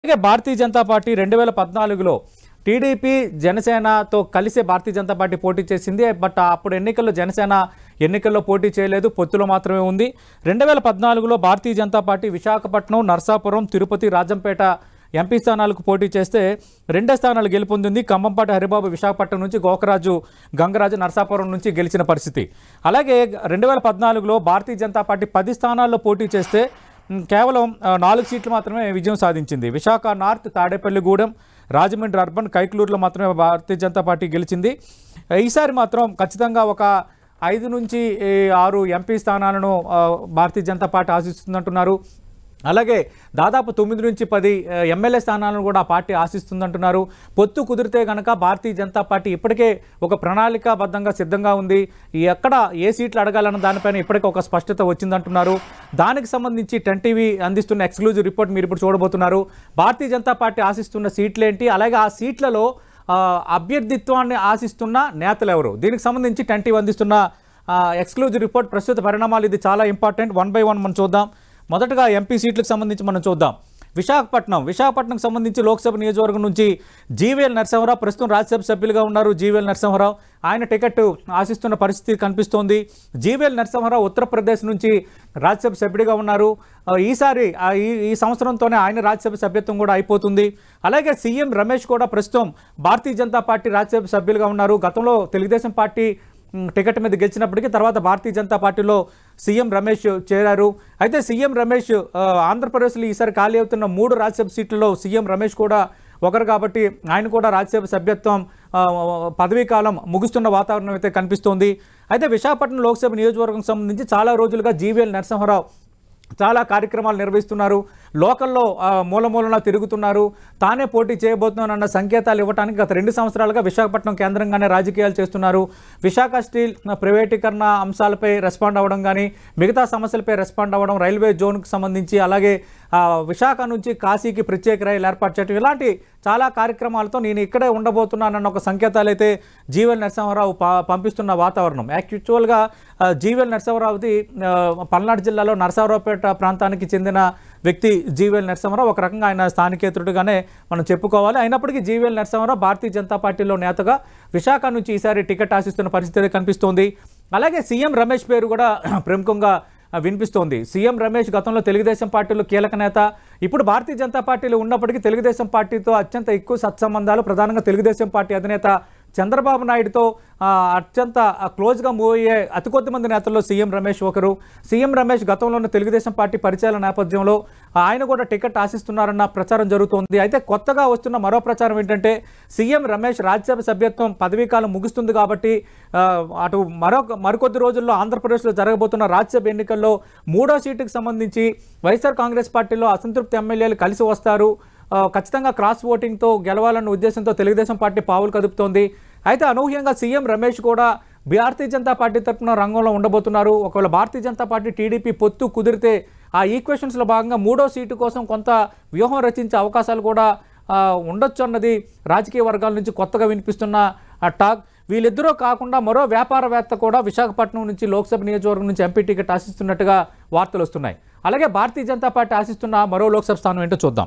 అలాగే భారతీయ జనతా పార్టీ రెండు వేల పద్నాలుగులో టీడీపీ జనసేనతో కలిసే భారతీయ జనతా పార్టీ పోటీ చేసింది బట్ అప్పుడు ఎన్నికల్లో జనసేన ఎన్నికల్లో పోటీ చేయలేదు పొత్తులో మాత్రమే ఉంది రెండు వేల పద్నాలుగులో భారతీయ జనతా పార్టీ విశాఖపట్నం నర్సాపురం తిరుపతి రాజంపేట ఎంపీ స్థానాలకు పోటీ చేస్తే రెండే స్థానాలు గెలుపొందింది ఖమ్మంపాటి హరిబాబు విశాఖపట్నం నుంచి గోకరాజు గంగరాజు నర్సాపురం నుంచి గెలిచిన పరిస్థితి అలాగే రెండు వేల పద్నాలుగులో భారతీయ జనతా పార్టీ పది స్థానాల్లో పోటీ చేస్తే మ్, కేవలం ఆ, నాలుగు సీట్లు మాత్రమే విజయం సాధించింది విశాఖ నార్త్ తాడేపల్లిగూడెం రాజమండ్రి అర్బన్ కైక్లూరులో మాత్రమే భారతీయ జనతా పార్టీ గెలిచింది ఈసారి మాత్రం ఖచ్చితంగా ఒక ఐదు నుంచి ఏ, ఆరు ఎంపీ స్థానాలను ఆ, భారతీయ జనతా పార్టీ ఆశిస్తుందంటున్నారు అలాగే దాదాపు తొమ్మిది నుంచి పది ఆ, ఎమ్మెల్యే స్థానాలను కూడా ఆ పార్టీ ఆశిస్తుందంటున్నారు పొత్తు కుదిరితే కనుక భారతీయ జనతా పార్టీ ఇప్పటికే ఒక ప్రణాళికాబద్ధంగా సిద్ధంగా ఉంది ఈ ఎక్కడ ఏ సీట్లు అడగాలన్న దానిపైన ఇప్పటికే ఒక స్పష్టత వచ్చిందంటున్నారు దానికి సంబంధించి టెన్ టీవీ అందిస్తున్న ఎక్స్క్లూజివ్ రిపోర్ట్ మీరు ఇప్పుడు చూడబోతున్నారు భారతీయ జనతా పార్టీ ఆశిస్తున్న సీట్లు ఏంటి అలాగే ఆ సీట్లలో ఆ, అభ్యర్థిత్వాన్ని ఆశిస్తున్న నేతలు ఎవరు దీనికి సంబంధించి టెన్ టీవీ అందిస్తున్న ఎక్స్క్లూజివ్ రిపోర్ట్ ప్రస్తుత పరిణామాలు ఇది చాలా ఇంపార్టెంట్ వన్ బై వన్ మనం చూద్దాం మొదటగా ఎంపీ సీట్లకు సంబంధించి మనం చూద్దాం విశాఖపట్నం విశాఖపట్నంకి సంబంధించి లోక్సభ నియోజకవర్గం నుంచి జీవీఎల్ నరసింహరావు ప్రస్తుతం రాజ్యసభ సభ్యులుగా ఉన్నారు జీవీఎల్ నరసింహరావు ఆయన టికెట్ ఆశిస్తున్న పరిస్థితి కనిపిస్తోంది జీవీఎల్ నరసింహరావు ఉత్తరప్రదేశ్ నుంచి రాజ్యసభ సభ్యుడిగా ఉన్నారు ఆ, ఈసారి ఆ, ఈ ఈ సంవత్సరంతోనే ఆయన రాజ్యసభ సభ్యత్వం కూడా అయిపోతుంది అలాగే సీఎం రమేష్ కూడా ప్రస్తుతం భారతీయ జనతా పార్టీ రాజ్యసభ సభ్యులుగా ఉన్నారు గతంలో తెలుగుదేశం పార్టీ మ్, టికెట్ మీద గెలిచినప్పటికీ తర్వాత భారతీయ జనతా పార్టీలో సీఎం రమేష్ చేరారు అయితే సీఎం రమేష్ ఆ, ఆంధ్రప్రదేశ్లో ఈసారి ఖాళీ అవుతున్న మూడు రాజ్యసభ సీట్లలో సీఎం రమేష్ కూడా ఒకరు కాబట్టి ఆయన కూడా రాజ్యసభ సభ్యత్వం ఆ, పదవీ కాలం ముగుస్తున్న వాతావరణం అయితే కనిపిస్తోంది అయితే విశాఖపట్నం లోక్సభ నియోజకవర్గం సంబంధించి చాలా రోజులుగా జీవీఎల్ నరసింహారావు చాలా కార్యక్రమాలు నిర్వహిస్తున్నారు లోకల్లో ఆ, మూల మూలన తిరుగుతున్నారు తానే పోటీ చేయబోతున్నానన్న సంకేతాలు ఇవ్వడానికి గత రెండు సంవత్సరాలుగా విశాఖపట్నం కేంద్రంగానే రాజకీయాలు చేస్తున్నారు విశాఖ స్టీల్ ఆ, ప్రైవేటీకరణ అంశాలపై రెస్పాండ్ అవ్వడం కానీ మిగతా సమస్యలపై రెస్పాండ్ అవ్వడం రైల్వే జోన్కి సంబంధించి అలాగే ఆ, విశాఖ నుంచి కాశీకి ప్రత్యేక రైలు ఏర్పాటు చేయడం ఇలాంటి చాలా కార్యక్రమాలతో నేను ఇక్కడే ఉండబోతున్నానన్న ఒక సంకేతాలు అయితే జీవెల్ నరసింహారావు ప- పంపిస్తున్న వాతావరణం యాక్చువల్గా ఆ, జీవెల్ నరసింహారావుది ఆ, పల్నాడు జిల్లాలో నరసరావుపేట ప్రాంతానికి చెందిన వ్యక్తి జీవీఎల్ నరసింహారావు ఒక రకంగా ఆయన స్థానికేతరుడుగానే మనం చెప్పుకోవాలి అయినప్పటికీ జీవీఎల్ నరసింహారావు భారతీయ జనతా పార్టీలో నేతగా విశాఖ నుంచి ఈసారి టికెట్ ఆశిస్తున్న పరిస్థితి కనిపిస్తోంది అలాగే సీఎం రమేష్ పేరు కూడా ప్రముఖంగా ఆ, వినిపిస్తోంది సీఎం రమేష్ గతంలో తెలుగుదేశం పార్టీలో కీలక నేత ఇప్పుడు భారతీయ జనతా పార్టీలో ఉన్నప్పటికీ తెలుగుదేశం పార్టీతో అత్యంత ఎక్కువ సత్సంబంధాలు ప్రధానంగా తెలుగుదేశం పార్టీ అధినేత చంద్రబాబు నాయుడుతో ఆ, అత్యంత ఆ, క్లోజ్గా మూవ్ అయ్యే అతి కొద్ది మంది నేతల్లో సీఎం రమేష్ ఒకరు సీఎం రమేష్ గతంలోనే తెలుగుదేశం పార్టీ పరిచయాల నేపథ్యంలో ఆయన కూడా టికెట్ ఆశిస్తున్నారన్న ప్రచారం జరుగుతోంది అయితే కొత్తగా వస్తున్న మరో ప్రచారం ఏంటంటే సీఎం రమేష్ రాజ్యసభ సభ్యత్వం పదవీకాలం ముగుస్తుంది కాబట్టి ఆ, అటు మరొక మరికొద్ది రోజుల్లో ఆంధ్రప్రదేశ్లో జరగబోతున్న రాజ్యసభ ఎన్నికల్లో మూడో సీటుకు సంబంధించి వైఎస్ఆర్ కాంగ్రెస్ పార్టీలో అసంతృప్తి ఎమ్మెల్యేలు కలిసి వస్తారు ఆ, ఖచ్చితంగా క్రాస్ ఓటింగ్తో గెలవాలన్న ఉద్దేశంతో తెలుగుదేశం పార్టీ పావులు కదుపుతోంది అయితే అనూహ్యంగా సీఎం రమేష్ కూడా భారతీయ జనతా పార్టీ తరఫున రంగంలో ఉండబోతున్నారు ఒకవేళ భారతీయ జనతా పార్టీ టీడీపీ పొత్తు కుదిరితే ఆ ఈక్వేషన్స్లో భాగంగా మూడో సీటు కోసం కొంత వ్యూహం రచించే అవకాశాలు కూడా ఆ, ఉండొచ్చు అన్నది రాజకీయ వర్గాల నుంచి కొత్తగా వినిపిస్తున్న ఆ టాక్ వీళ్ళిద్దరూ కాకుండా మరో వ్యాపారవేత్త కూడా విశాఖపట్నం నుంచి లోక్సభ నియోజకవర్గం నుంచి ఎంపీ టికెట్ ఆశిస్తున్నట్టుగా వార్తలు వస్తున్నాయి అలాగే భారతీయ జనతా పార్టీ ఆశిస్తున్న మరో లోక్సభ స్థానం ఏంటో చూద్దాం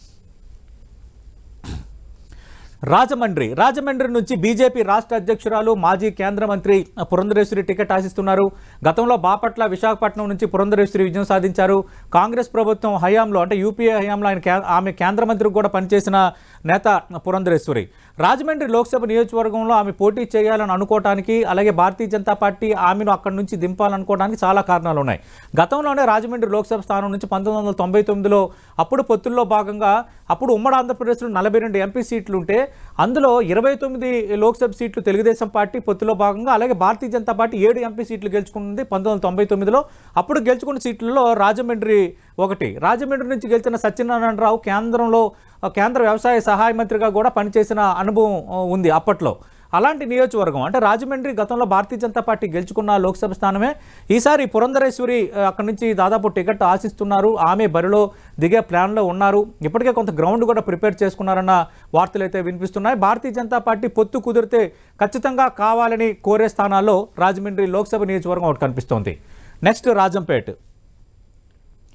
రాజమండ్రి రాజమండ్రి నుంచి బీజేపీ రాష్ట్ర అధ్యక్షురాలు మాజీ కేంద్ర మంత్రి పురంధరేశ్వరి టికెట్ ఆశిస్తున్నారు గతంలో బాపట్ల విశాఖపట్నం నుంచి పురంధరేశ్వరి విజయం సాధించారు కాంగ్రెస్ ప్రభుత్వం హయాంలో అంటే యూపీఏ హయాంలో ఆయన కే- ఆమె కేంద్ర మంత్రికి కూడా పనిచేసిన నేత పురంధరేశ్వరి రాజమండ్రి లోక్సభ నియోజకవర్గంలో ఆమె పోటీ చేయాలని అనుకోవటానికి అలాగే భారతీయ జనతా పార్టీ ఆమెను అక్కడి నుంచి దింపాలనుకోవడానికి చాలా కారణాలు ఉన్నాయి గతంలోనే రాజమండ్రి లోక్సభ స్థానం నుంచి పంతొమ్మిది వందల తొంభై తొమ్మిదిలో అప్పుడు పొత్తుల్లో భాగంగా అప్పుడు ఉమ్మడి ఆంధ్రప్రదేశ్లో నలభై రెండు ఎంపీ సీట్లు ఉంటే అందులో ఇరవై తొమ్మిది లోక్సభ సీట్లు తెలుగుదేశం పార్టీ పొత్తులో భాగంగా అలాగే భారతీయ జనతా పార్టీ ఏడు ఎంపీ సీట్లు గెలుచుకుంది పంతొమ్మిది వందల తొంభై తొమ్మిదిలో అప్పుడు గెలుచుకున్న సీట్లలో రాజమండ్రి ఒకటి రాజమండ్రి నుంచి గెలిచిన సత్యనారాయణరావు కేంద్రంలో ఆ, కేంద్ర వ్యవసాయ సహాయ మంత్రిగా కూడా పనిచేసిన అనుభవం ఆ, ఉంది అప్పట్లో అలాంటి నియోజకవర్గం అంటే రాజమండ్రి గతంలో భారతీయ జనతా పార్టీ గెలుచుకున్న లోక్సభ స్థానమే ఈసారి పురంధరేశ్వరి ఆ, అక్కడి నుంచి దాదాపు టికెట్ ఆశిస్తున్నారు ఆమె బరిలో దిగే ప్లాన్లో ఉన్నారు ఇప్పటికే కొంత గ్రౌండ్ కూడా ప్రిపేర్ చేసుకున్నారన్న వార్తలు అయితే వినిపిస్తున్నాయి భారతీయ జనతా పార్టీ పొత్తు కుదిరితే ఖచ్చితంగా కావాలని కోరే స్థానాల్లో రాజమండ్రి లోక్సభ నియోజకవర్గం ఒకటి కనిపిస్తోంది నెక్స్ట్ రాజంపేట్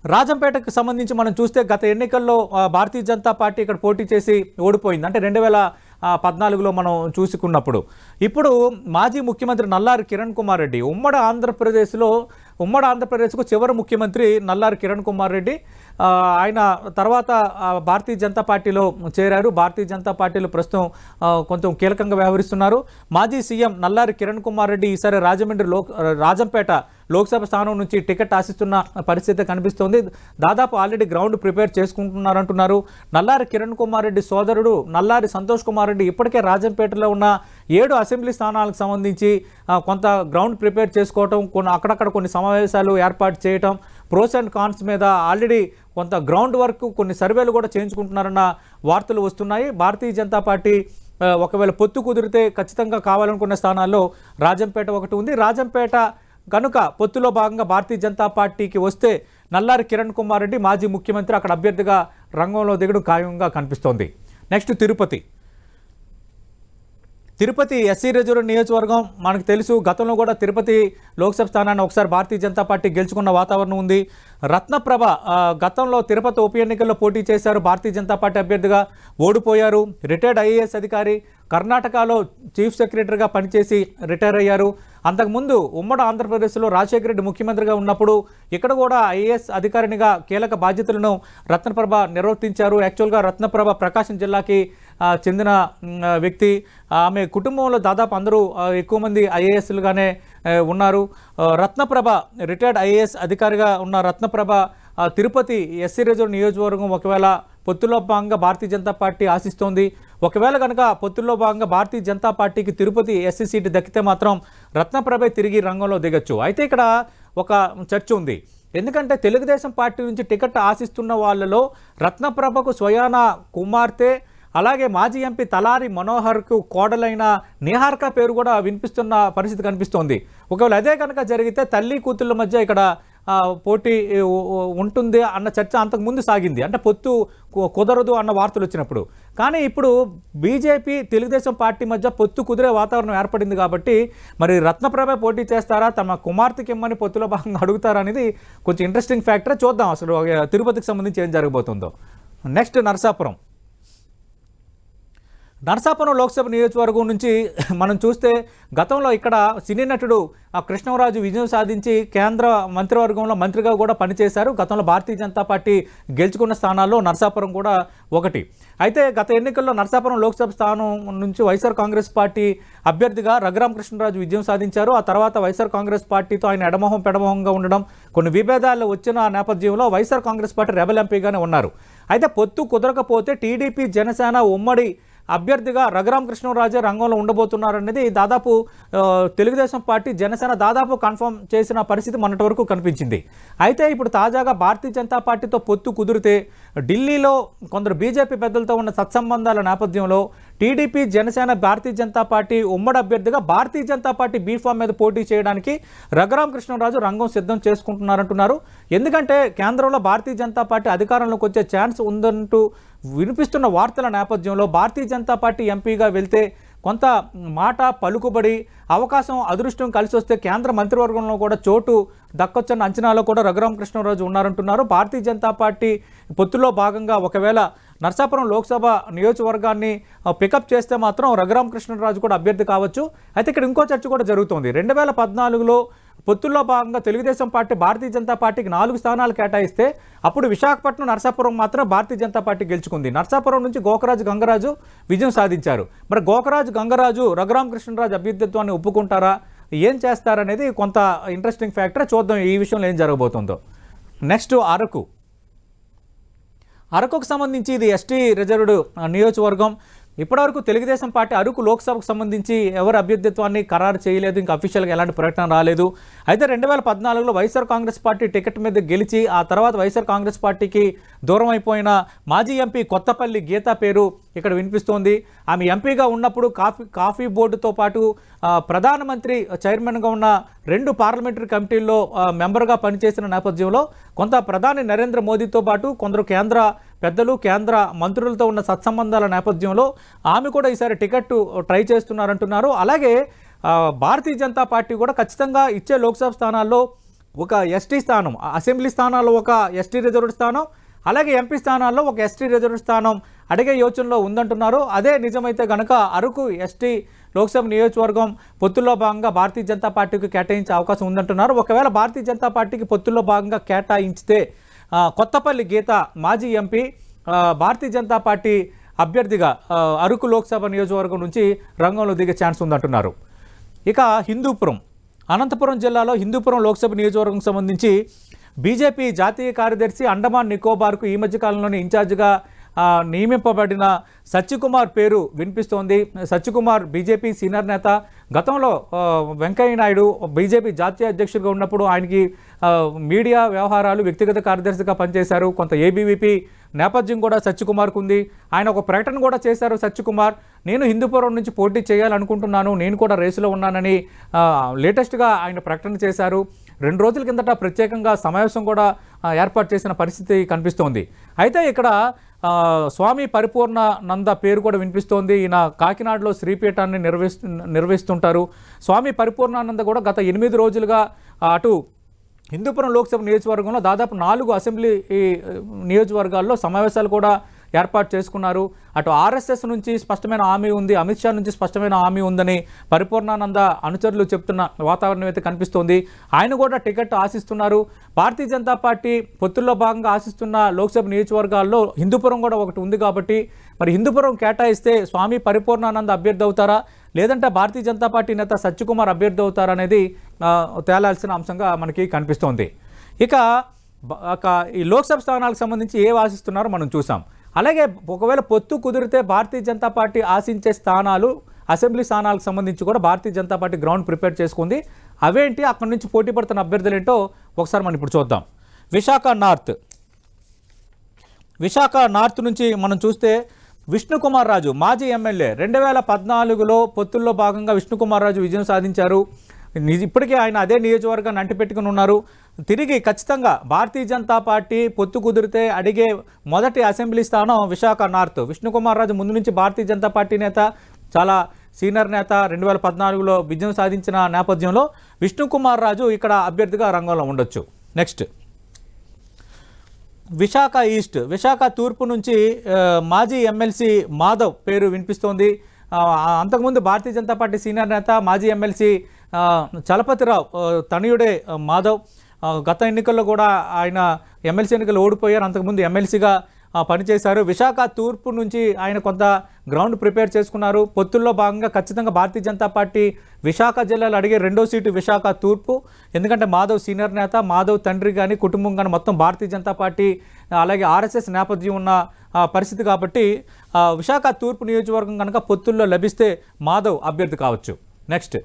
రాజంపేటకు సంబంధించి మనం చూస్తే గత ఎన్నికల్లో ఆ, భారతీయ జనతా పార్టీ ఇక్కడ పోటీ చేసి ఓడిపోయింది అంటే రెండు వేల ఆ, పద్నాలుగులో మనం చూసుకున్నప్పుడు ఇప్పుడు మాజీ ముఖ్యమంత్రి నల్లారి కిరణ్ కుమార్ రెడ్డి ఉమ్మడి ఆంధ్రప్రదేశ్లో ఉమ్మడి ఆంధ్రప్రదేశ్కు చివరి ముఖ్యమంత్రి నల్లారి కిరణ్ కుమార్ రెడ్డి ఆ, ఆయన తర్వాత ఆ, భారతీయ జనతా పార్టీలో చేరారు భారతీయ జనతా పార్టీలో ప్రస్తుతం ఆ, కొంచెం కీలకంగా వ్యవహరిస్తున్నారు మాజీ సీఎం నల్లారి కిరణ్ కుమార్ రెడ్డి ఈసారి రాజమండ్రి లోక్ రాజంపేట లోక్సభ స్థానం నుంచి టికెట్ ఆశిస్తున్న పరిస్థితి కనిపిస్తోంది దాదాపు ఆల్రెడీ గ్రౌండ్ ప్రిపేర్ చేసుకుంటున్నారంటున్నారు నల్లారి కిరణ్ కుమార్ రెడ్డి సోదరుడు నల్లారి సంతోష్ కుమార్ రెడ్డి ఇప్పటికే రాజంపేటలో ఉన్న ఏడు అసెంబ్లీ స్థానాలకు సంబంధించి ఆ, కొంత గ్రౌండ్ ప్రిపేర్ చేసుకోవటం కొన్ని అక్కడక్కడ కొన్ని సమావేశాలు ఏర్పాటు చేయటం ప్రోస్ అండ్ కాన్స్ మీద ఆల్రెడీ కొంత గ్రౌండ్ వర్క్ కొన్ని సర్వేలు కూడా చేయించుకుంటున్నారన్న వార్తలు వస్తున్నాయి భారతీయ జనతా పార్టీ ఆ, ఒకవేళ పొత్తు కుదిరితే ఖచ్చితంగా కావాలనుకున్న స్థానాల్లో రాజంపేట ఒకటి ఉంది రాజంపేట కనుక పొత్తులో భాగంగా భారతీయ జనతా పార్టీకి వస్తే నల్లారి కిరణ్ కుమార్ రెడ్డి మాజీ ముఖ్యమంత్రి అక్కడ అభ్యర్థిగా రంగంలో దిగడం ఖాయంగా కనిపిస్తోంది next Tirupati Tirupati SC reserve నియోజకవర్గం మనకు తెలుసు గతంలో కూడా తిరుపతి లోక్సభ స్థానాన్ని ఒకసారి భారతీయ జనతా పార్టీ గెలుచుకున్న వాతావరణం ఉంది రత్నప్రభ ఆ, గతంలో తిరుపతి ఉప ఎన్నికల్లో పోటీ చేశారు భారతీయ జనతా పార్టీ అభ్యర్థిగా ఓడిపోయారు రిటైర్డ్ ఐఏఎస్ అధికారి కర్ణాటకలో చీఫ్ సెక్రటరీగా పనిచేసి రిటైర్ అయ్యారు అంతకుముందు ఉమ్మడి ఆంధ్రప్రదేశ్లో రాజశేఖర రెడ్డి ముఖ్యమంత్రిగా ఉన్నప్పుడు ఇక్కడ కూడా ఐఏఎస్ అధికారినిగా కీలక బాధ్యతలను రత్నప్రభ నిర్వర్తించారు యాక్చువల్గా రత్నప్రభ ప్రకాశం జిల్లాకి ఆ, చెందిన మ్, ఆ, వ్యక్తి ఆమె కుటుంబంలో దాదాపు అందరూ ఆ, ఎక్కువ మంది ఐఏఎస్లుగానే ఉన్నారు ఆ, రత్నప్రభ రిటైర్డ్ ఐఏఎస్ అధికారిగా ఉన్న రత్నప్రభ ఆ, తిరుపతి ఎస్సీ రిజర్వ్ నియోజకవర్గం ఒకవేళ పొత్తులో భాగంగా భారతీయ జనతా పార్టీ ఆశిస్తోంది ఒకవేళ కనుక పొత్తుల్లో భాగంగా భారతీయ జనతా పార్టీకి తిరుపతి ఎస్సీ సీటు దక్కితే మాత్రం రత్నప్రభే తిరిగి రంగంలో దిగచ్చు అయితే ఇక్కడ ఒక చర్చ ఉంది ఎందుకంటే తెలుగుదేశం పార్టీ నుంచి టికెట్ ఆశిస్తున్న వాళ్ళలో రత్నప్రభకు స్వయాన కుమార్తె అలాగే మాజీ ఎంపీ తలారి మనోహర్కు కోడలైన నిహార్క పేరు కూడా వినిపిస్తున్న పరిస్థితి కనిపిస్తోంది ఒకవేళ అదే కనుక జరిగితే తల్లి కూతుళ్ళ మధ్య ఇక్కడ ఆ, పోటీ ఉ- ఉ- ఉంటుంది అన్న చర్చ అంతకుముందు సాగింది అంటే పొత్తు కు- కుదరదు అన్న వార్తలు వచ్చినప్పుడు కానీ ఇప్పుడు బీజేపీ తెలుగుదేశం పార్టీ మధ్య పొత్తు కుదిరే వాతావరణం ఏర్పడింది కాబట్టి మరి రత్నప్రభ పోటీ చేస్తారా తమ కుమార్తెకి ఇమ్మని పొత్తులో భాగంగా అడుగుతారా అనేది కొంచెం ఇంట్రెస్టింగ్ ఫ్యాక్టర్ చూద్దాం అసలు ఆ, తిరుపతికి సంబంధించి ఏం జరగబోతుందో నెక్స్ట్ నరసాపురం నరసాపురం లోక్సభ నియోజకవర్గం నుంచి మనం చూస్తే గతంలో ఇక్కడ సినీ నటుడు ఆ కృష్ణరాజు విజయం సాధించి కేంద్ర మంత్రివర్గంలో మంత్రిగా కూడా పనిచేశారు గతంలో భారతీయ జనతా పార్టీ గెలుచుకున్న స్థానాల్లో నరసాపురం కూడా ఒకటి అయితే గత ఎన్నికల్లో నరసాపురం లోక్సభ స్థానం నుంచి వైఎస్ఆర్ కాంగ్రెస్ పార్టీ అభ్యర్థిగా రఘురామ కృష్ణరాజు విజయం సాధించారు ఆ తర్వాత వైఎస్ఆర్ కాంగ్రెస్ పార్టీతో ఆయన ఎడమొహం పెడమొహంగా ఉండడం కొన్ని విభేదాలు వచ్చిన నేపథ్యంలో వైఎస్ఆర్ కాంగ్రెస్ పార్టీ రెబల్ ఎంపీగానే ఉన్నారు అయితే పొత్తు కుదరకపోతే టీడీపీ జనసేన ఉమ్మడి అభ్యర్థిగా రఘురామకృష్ణరాజే రంగంలో ఉండబోతున్నారనేది దాదాపు ఆ, తెలుగుదేశం పార్టీ జనసేన దాదాపు కన్ఫర్మ్ చేసిన పరిస్థితి మొన్నటి వరకు కనిపించింది అయితే ఇప్పుడు తాజాగా భారతీయ జనతా పార్టీతో పొత్తు కుదిరితే ఢిల్లీలో కొందరు బీజేపీ పెద్దలతో ఉన్న సత్సంబంధాల నేపథ్యంలో టీడీపీ జనసేన భారతీయ జనతా పార్టీ ఉమ్మడి అభ్యర్థిగా భారతీయ జనతా పార్టీ బీఫామ్ మీద పోటీ చేయడానికి రఘురామకృష్ణరాజు రంగం సిద్ధం చేసుకుంటున్నారంటున్నారు ఎందుకంటే కేంద్రంలో భారతీయ జనతా పార్టీ అధికారంలోకి వచ్చే ఛాన్స్ ఉందంటూ వినిపిస్తున్న వార్తల నేపథ్యంలో భారతీయ జనతా పార్టీ ఎంపీగా వెళ్తే కొంత మాట పలుకుబడి అవకాశం అదృష్టం కలిసి వస్తే కేంద్ర మంత్రివర్గంలో కూడా చోటు దక్కొచ్చన్న అంచనాలో కూడా రఘురామకృష్ణరాజు ఉన్నారంటున్నారు భారతీయ జనతా పార్టీ పొత్తులో భాగంగా ఒకవేళ నర్సాపురం లోక్సభ నియోజకవర్గాన్ని ఆ, పికప్ చేస్తే మాత్రం రఘురామకృష్ణరాజు కూడా అభ్యర్థి కావచ్చు అయితే ఇక్కడ ఇంకో చర్చ కూడా జరుగుతోంది రెండు వేల పద్నాలుగులో పొత్తుల్లో భాగంగా తెలుగుదేశం పార్టీ భారతీయ జనతా పార్టీకి నాలుగు స్థానాలు కేటాయిస్తే అప్పుడు విశాఖపట్నం నరసాపురం మాత్రం భారతీయ జనతా పార్టీ గెలుచుకుంది నరసాపురం నుంచి గోకరాజు గంగరాజు విజయం సాధించారు మరి గోకరాజు గంగరాజు రఘురామకృష్ణరాజు అభ్యర్థిత్వాన్ని ఒప్పుకుంటారా ఏం చేస్తారనేది కొంత ఇంట్రెస్టింగ్ ఫ్యాక్టర్ చూద్దాం ఈ విషయంలో ఏం జరగబోతుందో నెక్స్ట్ అరకు అరకుకు సంబంధించి ఇది ఎస్టీ రిజర్వ్డ్ ఆ, నియోజకవర్గం ఇప్పటివరకు తెలుగుదేశం పార్టీ అరకు లోక్సభకు సంబంధించి ఎవరి అభ్యర్థిత్వాన్ని ఖరారు చేయలేదు ఇంకా అఫీషియల్గా ఎలాంటి ప్రకటన రాలేదు అయితే రెండు వేల పద్నాలుగులో వైఎస్ఆర్ కాంగ్రెస్ పార్టీ టికెట్ మీద గెలిచి ఆ తర్వాత వైఎస్ఆర్ కాంగ్రెస్ పార్టీకి దూరం అయిపోయిన మాజీ ఎంపీ కొత్తపల్లి గీత పేరు ఇక్కడ వినిపిస్తోంది ఆమె ఎంపీగా ఉన్నప్పుడు కాఫీ కాఫీ బోర్డుతో పాటు ఆ, ప్రధానమంత్రి చైర్మన్గా ఉన్న రెండు పార్లమెంటరీ కమిటీల్లో ఆ, మెంబర్గా పనిచేసిన నేపథ్యంలో కొంత ప్రధాని నరేంద్ర మోదీతో పాటు కొందరు కేంద్ర పెద్దలు కేంద్ర మంత్రులతో ఉన్న సత్సంబంధాల నేపథ్యంలో ఆమె కూడా ఈసారి టికెట్ ట్రై చేస్తున్నారంటున్నారు అలాగే ఆ, భారతీయ జనతా పార్టీ కూడా ఖచ్చితంగా ఇచ్చే లోక్సభ స్థానాల్లో ఒక ఎస్టీ స్థానం ఆ అసెంబ్లీ స్థానాల్లో ఒక ఎస్టీ రిజర్వ్డ్ స్థానం అలాగే ఎంపీ స్థానాల్లో ఒక ఎస్టీ రిజర్వ్డ్ స్థానం అడిగే యోచనలో ఉందంటున్నారు అదే నిజమైతే గనక అరకు ఎస్టీ లోక్సభ నియోజకవర్గం పొత్తుల్లో భాగంగా భారతీయ జనతా పార్టీకి కేటాయించే అవకాశం ఉందంటున్నారు ఒకవేళ భారతీయ జనతా పార్టీకి పొత్తుల్లో భాగంగా కేటాయించితే ఆ, కొత్తపల్లి గీత మాజీ ఎంపీ ఆ, భారతీయ జనతా పార్టీ అభ్యర్థిగా ఆ, అరకు లోక్సభ నియోజకవర్గం నుంచి రంగంలో దిగే ఛాన్స్ ఉందంటున్నారు ఇక హిందూపురం అనంతపురం జిల్లాలో హిందూపురం లోక్సభ నియోజకవర్గం సంబంధించి బీజేపీ జాతీయ కార్యదర్శి అండమాన్ నికోబార్కు ఈ మధ్య కాలంలోనే ఇన్ఛార్జిగా ఆ, నియమింపబడిన సత్యకుమార్ పేరు వినిపిస్తోంది సత్యకుమార్ బీజేపీ సీనియర్ నేత గతంలో ఆ, వెంకయ్య నాయుడు బీజేపీ జాతీయ అధ్యక్షుడిగా ఉన్నప్పుడు ఆయనకి ఆ, మీడియా వ్యవహారాలు వ్యక్తిగత కార్యదర్శిగా పనిచేశారు కొంత ఏబీవీపీ నేపథ్యం కూడా సత్యకుమార్కు ఉంది ఆయన ఒక ప్రకటన కూడా చేశారు సత్యకుమార్ నేను హిందూపురం నుంచి పోటీ చేయాలనుకుంటున్నాను నేను కూడా రేసులో ఉన్నానని ఆ, లేటెస్ట్గా ఆయన ప్రకటన చేశారు రెండు రోజుల కిందట ప్రత్యేకంగా సమావేశం కూడా ఆ, ఏర్పాటు చేసిన పరిస్థితి కనిపిస్తోంది అయితే ఇక్కడ ఆ, స్వామి పరిపూర్ణానంద పేరు కూడా వినిపిస్తోంది ఈయన కాకినాడలో శ్రీపీఠాన్ని నిర్వహిస్తు నిర్వహిస్తుంటారు స్వామి పరిపూర్ణానంద కూడా గత ఎనిమిది రోజులుగా ఆ, అటు హిందూపురం లోక్సభ నియోజకవర్గంలో దాదాపు నాలుగు అసెంబ్లీ ఈ, నియోజకవర్గాల్లో సమావేశాలు కూడా ఏర్పాటు చేసుకున్నారు అటు ఆర్ఎస్ఎస్ నుంచి స్పష్టమైన హామీ ఉంది అమిత్ షా నుంచి స్పష్టమైన హామీ ఉందని పరిపూర్ణానంద అనుచరులు చెప్తున్న వాతావరణం అయితే కనిపిస్తోంది ఆయన కూడా టికెట్ ఆశిస్తున్నారు భారతీయ జనతా పార్టీ పొత్తుల్లో భాగంగా ఆశిస్తున్న లోక్సభ నియోజకవర్గాల్లో హిందూపురం కూడా ఒకటి ఉంది కాబట్టి మరి హిందూపురం కేటాయిస్తే స్వామి పరిపూర్ణానంద అభ్యర్థి అవుతారా లేదంటే భారతీయ జనతా పార్టీ నేత సత్యకుమార్ అభ్యర్థి అవుతారా అనేది ఆ, తేలాల్సిన అంశంగా మనకి కనిపిస్తోంది ఇక బ- ఒక ఈ లోక్సభ స్థానాలకు సంబంధించి ఏ ఆశిస్తున్నారో మనం చూసాం అలాగే ఒకవేళ పొత్తు కుదిరితే భారతీయ జనతా పార్టీ ఆశించే స్థానాలు అసెంబ్లీ స్థానాలకు సంబంధించి కూడా Bharatiya Janata party ground prepare చేసుకుంది అవేంటి అక్కడి నుంచి పోటీ పడుతున్న అభ్యర్థులు ఏంటో ఒకసారి మనం ఇప్పుడు చూద్దాం విశాఖ నార్త్ విశాఖ నార్త్ నుంచి మనం చూస్తే విష్ణుకుమార్ రాజు మాజీ ఎమ్మెల్యే రెండు వేల పద్నాలుగులో పొత్తుల్లో భాగంగా విష్ణుకుమార్ రాజు విజయం సాధించారు నిజ- ఇప్పటికే ఆయన అదే నియోజకవర్గాన్ని అంటిపెట్టుకుని ఉన్నారు తిరిగి ఖచ్చితంగా భారతీయ జనతా పార్టీ పొత్తు కుదిరితే అడిగే మొదటి అసెంబ్లీ స్థానం విశాఖ నార్త్ విష్ణుకుమార్ రాజు ముందు నుంచి భారతీయ జనతా పార్టీ నేత చాలా సీనియర్ నేత రెండు వేల పద్నాలుగులో విజయం సాధించిన నేపథ్యంలో విష్ణుకుమార్ రాజు ఇక్కడ అభ్యర్థిగా రంగంలో ఉండొచ్చు నెక్స్ట్ విశాఖ ఈస్ట్ విశాఖ తూర్పు నుంచి ఆ, మాజీ ఎమ్మెల్సీ మాధవ్ పేరు వినిపిస్తోంది ఆ, అంతకుముందు భారతీయ జనతా పార్టీ సీనియర్ నేత మాజీ ఎమ్మెల్సీ ఆ, చలపతిరావు ఆ, తనయుడే ఆ, మాధవ్ ఆ, గత ఎన్నికల్లో కూడా ఆయన ఎమ్మెల్సీ ఎన్నికలు ఓడిపోయారు అంతకుముందు ఎమ్మెల్సీగా ఆ, పనిచేశారు విశాఖ తూర్పు నుంచి ఆయన కొంత గ్రౌండ్ ప్రిపేర్ చేసుకున్నారు పొత్తుల్లో భాగంగా ఖచ్చితంగా భారతీయ జనతా పార్టీ విశాఖ జిల్లాలో అడిగే రెండో సీటు విశాఖ తూర్పు ఎందుకంటే మాధవ్ సీనియర్ నేత మాధవ్ తండ్రి కానీ కుటుంబం కానీ మొత్తం భారతీయ జనతా పార్టీ ఆ, అలాగే ఆర్ఎస్ఎస్ నేపథ్యం ఉన్న ఆ, పరిస్థితి కాబట్టి ఆ, విశాఖ తూర్పు నియోజకవర్గం కనుక పొత్తుల్లో లభిస్తే మాధవ్ అభ్యర్థి కావచ్చు next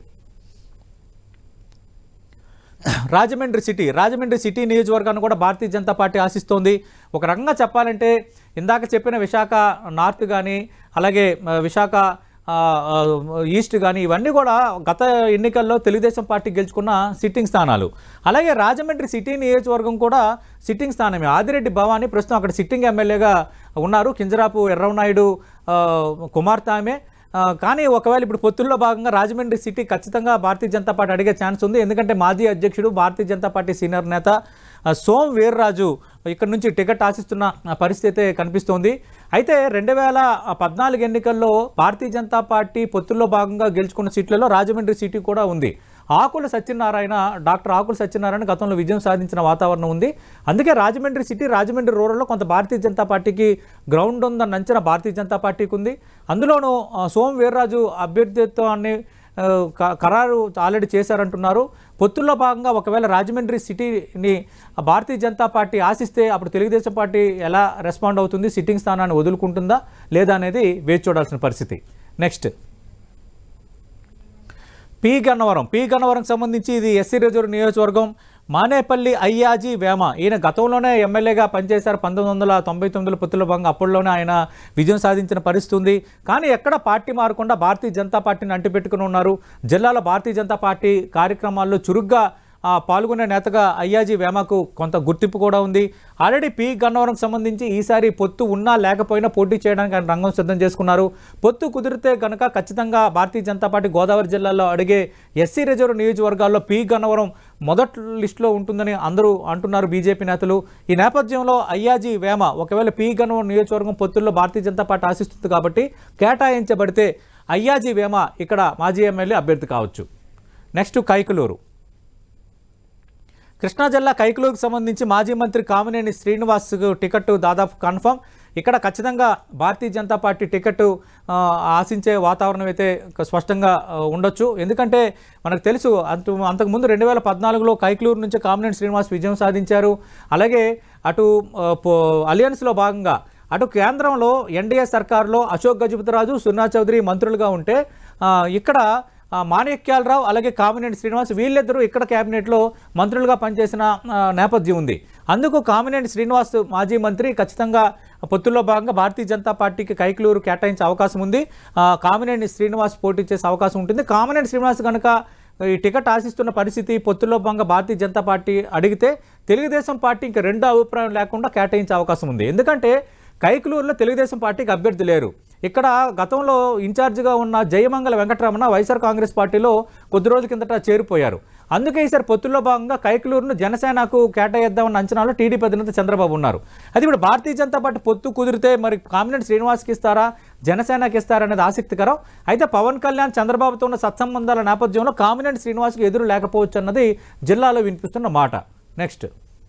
Rajahmundry city Rajahmundry city నియోజకవర్గాన్ని కూడా భారతీయ జనతా పార్టీ ఆశిస్తోంది ఒక రకంగా చెప్పాలంటే ఇందాక చెప్పిన విశాఖ నార్త్ కానీ అలాగే ఆ, విశాఖ ఆ, ఆ, ఈస్ట్ కానీ ఇవన్నీ కూడా గత ఎన్నికల్లో తెలుగుదేశం పార్టీ గెలుచుకున్న సిట్టింగ్ స్థానాలు అలాగే రాజమండ్రి సిటీ నియోజకవర్గం కూడా సిట్టింగ్ స్థానమే ఆదిరెడ్డి భవానీ ప్రస్తుతం అక్కడ సిట్టింగ్ ఎమ్మెల్యేగా ఉన్నారు కింజరాపు ఎర్రవనాయుడు ఆ, కుమార్తె ఆమె ఆ, కానీ ఒకవేళ ఇప్పుడు పొత్తుల్లో భాగంగా రాజమండ్రి సిటీ ఖచ్చితంగా భారతీయ జనతా పార్టీ అడిగే ఛాన్స్ ఉంది ఎందుకంటే మాజీ అధ్యక్షుడు భారతీయ జనతా పార్టీ సీనియర్ నేత ఆ, సోమ్ వీర్రాజు ఇక్కడ నుంచి టికెట్ ఆశిస్తున్న ఆ, పరిస్థితి అయితే కనిపిస్తోంది అయితే రెండు వేల పద్నాలుగు ఎన్నికల్లో భారతీయ జనతా పార్టీ పొత్తుల్లో భాగంగా గెలుచుకున్న సీట్లలో రాజమండ్రి సిటీ కూడా ఉంది ఆకుల సత్యనారాయణ డాక్టర్ ఆకుల సత్యనారాయణ గతంలో విజయం సాధించిన వాతావరణం ఉంది అందుకే రాజమండ్రి సిటీ రాజమండ్రి రూరల్లో కొంత భారతీయ జనతా పార్టీకి గ్రౌండ్ ఉందన్న అంచనా భారతీయ జనతా పార్టీకి ఉంది అందులోనూ ఆ, సోము వీర్రాజు అభ్యర్థిత్వాన్ని ఆ, క- ఖరారు ఆల్రెడీ చేశారంటున్నారు పొత్తుల్లో భాగంగా ఒకవేళ రాజమండ్రి సిటీని ఆ భారతీయ జనతా పార్టీ ఆశిస్తే అప్పుడు తెలుగుదేశం పార్టీ ఎలా రెస్పాండ్ అవుతుంది సిట్టింగ్ స్థానాన్ని వదులుకుంటుందా లేదా అనేది వేచి చూడాల్సిన పరిస్థితి next P Gannavaram P Gannavaram సంబంధించి ఇది ఎస్సీ రిజర్వ్ నియోజకవర్గం మానేపల్లి అయ్యాజీ వేమ ఈయన గతంలోనే ఎమ్మెల్యేగా పనిచేశారు పంతొమ్మిది వందల తొంభై తొమ్మిదిలో పొత్తుల భాగంగా అప్పట్లోనే ఆయన విజయం సాధించిన పరిస్థితి ఉంది కానీ ఎక్కడ పార్టీ మారకుండా భారతీయ జనతా పార్టీని అంటిపెట్టుకుని ఉన్నారు జిల్లాలో భారతీయ జనతా పార్టీ కార్యక్రమాల్లో చురుగ్గా ఆ, పాల్గొనే నేతగా అయ్యాజీ వేమకు కొంత గుర్తింపు కూడా ఉంది ఆల్రెడీ పి గన్నవరంకి సంబంధించి ఈసారి పొత్తు ఉన్నా లేకపోయినా పోటీ చేయడానికి ఆయన రంగం సిద్ధం చేసుకున్నారు పొత్తు కుదిరితే కనుక ఖచ్చితంగా భారతీయ జనతా పార్టీ గోదావరి జిల్లాలో అడిగే ఎస్సీ రిజర్వ్ నియోజకవర్గాల్లో పి గన్నవరం మొదటి లిస్టులో ఉంటుందని అందరూ అంటున్నారు బీజేపీ నేతలు ఈ నేపథ్యంలో అయ్యాజీ వేమ ఒకవేళ పి గన్నవరం నియోజకవర్గం పొత్తుల్లో భారతీయ జనతా పార్టీ ఆశిస్తుంది కాబట్టి కేటాయించబడితే అయ్యాజీ వేమ ఇక్కడ మాజీ ఎమ్మెల్యే అభ్యర్థి కావచ్చు నెక్స్ట్ కైకలూరు కృష్ణా జిల్లా కైకలూరుకు సంబంధించి మాజీ మంత్రి కామినేని శ్రీనివాస్కు టికెట్ దాదాపు కన్ఫర్మ్ ఇక్కడ ఖచ్చితంగా భారతీయ జనతా పార్టీ టికెట్ ఆ, ఆశించే వాతావరణం అయితే స్పష్టంగా ఆ, ఉండొచ్చు ఎందుకంటే మనకు తెలుసు అంత అంతకుముందు రెండు వేల పద్నాలుగులో కైకలూరు నుంచి కామినేని శ్రీనివాస్ విజయం సాధించారు అలాగే అటు ఆ, పో- అలియన్స్లో భాగంగా అటు కేంద్రంలో ఎన్డీఏ సర్కారులో అశోక్ గజపతిరాజు సున్నా చౌదరి మంత్రులుగా ఉంటే ఆ, ఇక్కడ ఆ, మాణిక్యాలరావు అలాగే కామినేని శ్రీనివాస్ వీళ్ళిద్దరూ ఇక్కడ కేబినెట్లో మంత్రులుగా పనిచేసిన ఆ, నేపథ్యం ఉంది అందుకు కామినేని శ్రీనివాస్ మాజీ మంత్రి ఖచ్చితంగా పొత్తుల్లో భాగంగా భారతీయ జనతా పార్టీకి కైకలూరు కేటాయించే అవకాశం ఉంది ఆ, కామినేని శ్రీనివాస్ పోటీ చేసే అవకాశం ఉంటుంది కామినేని శ్రీనివాస్ కనుక ఈ టికెట్ ఆశిస్తున్న పరిస్థితి పొత్తుల్లో భాగంగా భారతీయ జనతా పార్టీ అడిగితే తెలుగుదేశం పార్టీ ఇంకా రెండో అభిప్రాయం లేకుండా కేటాయించే అవకాశం ఉంది ఎందుకంటే కైకలూరులో తెలుగుదేశం పార్టీకి అభ్యర్థి లేరు ఇక్కడ గతంలో ఇన్ఛార్జిగా ఉన్న జయమంగళ వెంకటరమణ వైఎస్ఆర్ కాంగ్రెస్ పార్టీలో కొద్ది రోజుల కిందట చేరిపోయారు అందుకే ఈసారి పొత్తుల్లో భాగంగా కైకలూరును జనసేనకు కేటాయిద్దామన్న అంచనాలో టీడీపీ అధినేత చంద్రబాబు ఉన్నారు అది ఇప్పుడు భారతీయ జనతా పార్టీ పొత్తు కుదిరితే మరి కామినేని శ్రీనివాస్కి ఇస్తారా జనసేనకి ఇస్తారా అనేది ఆసక్తికరం అయితే పవన్ కళ్యాణ్ చంద్రబాబుతో ఉన్న సత్సంబంధాల నేపథ్యంలో కామినేని శ్రీనివాస్కి ఎదురు లేకపోవచ్చు అన్నది జిల్లాలో వినిపిస్తున్న మాట నెక్స్ట్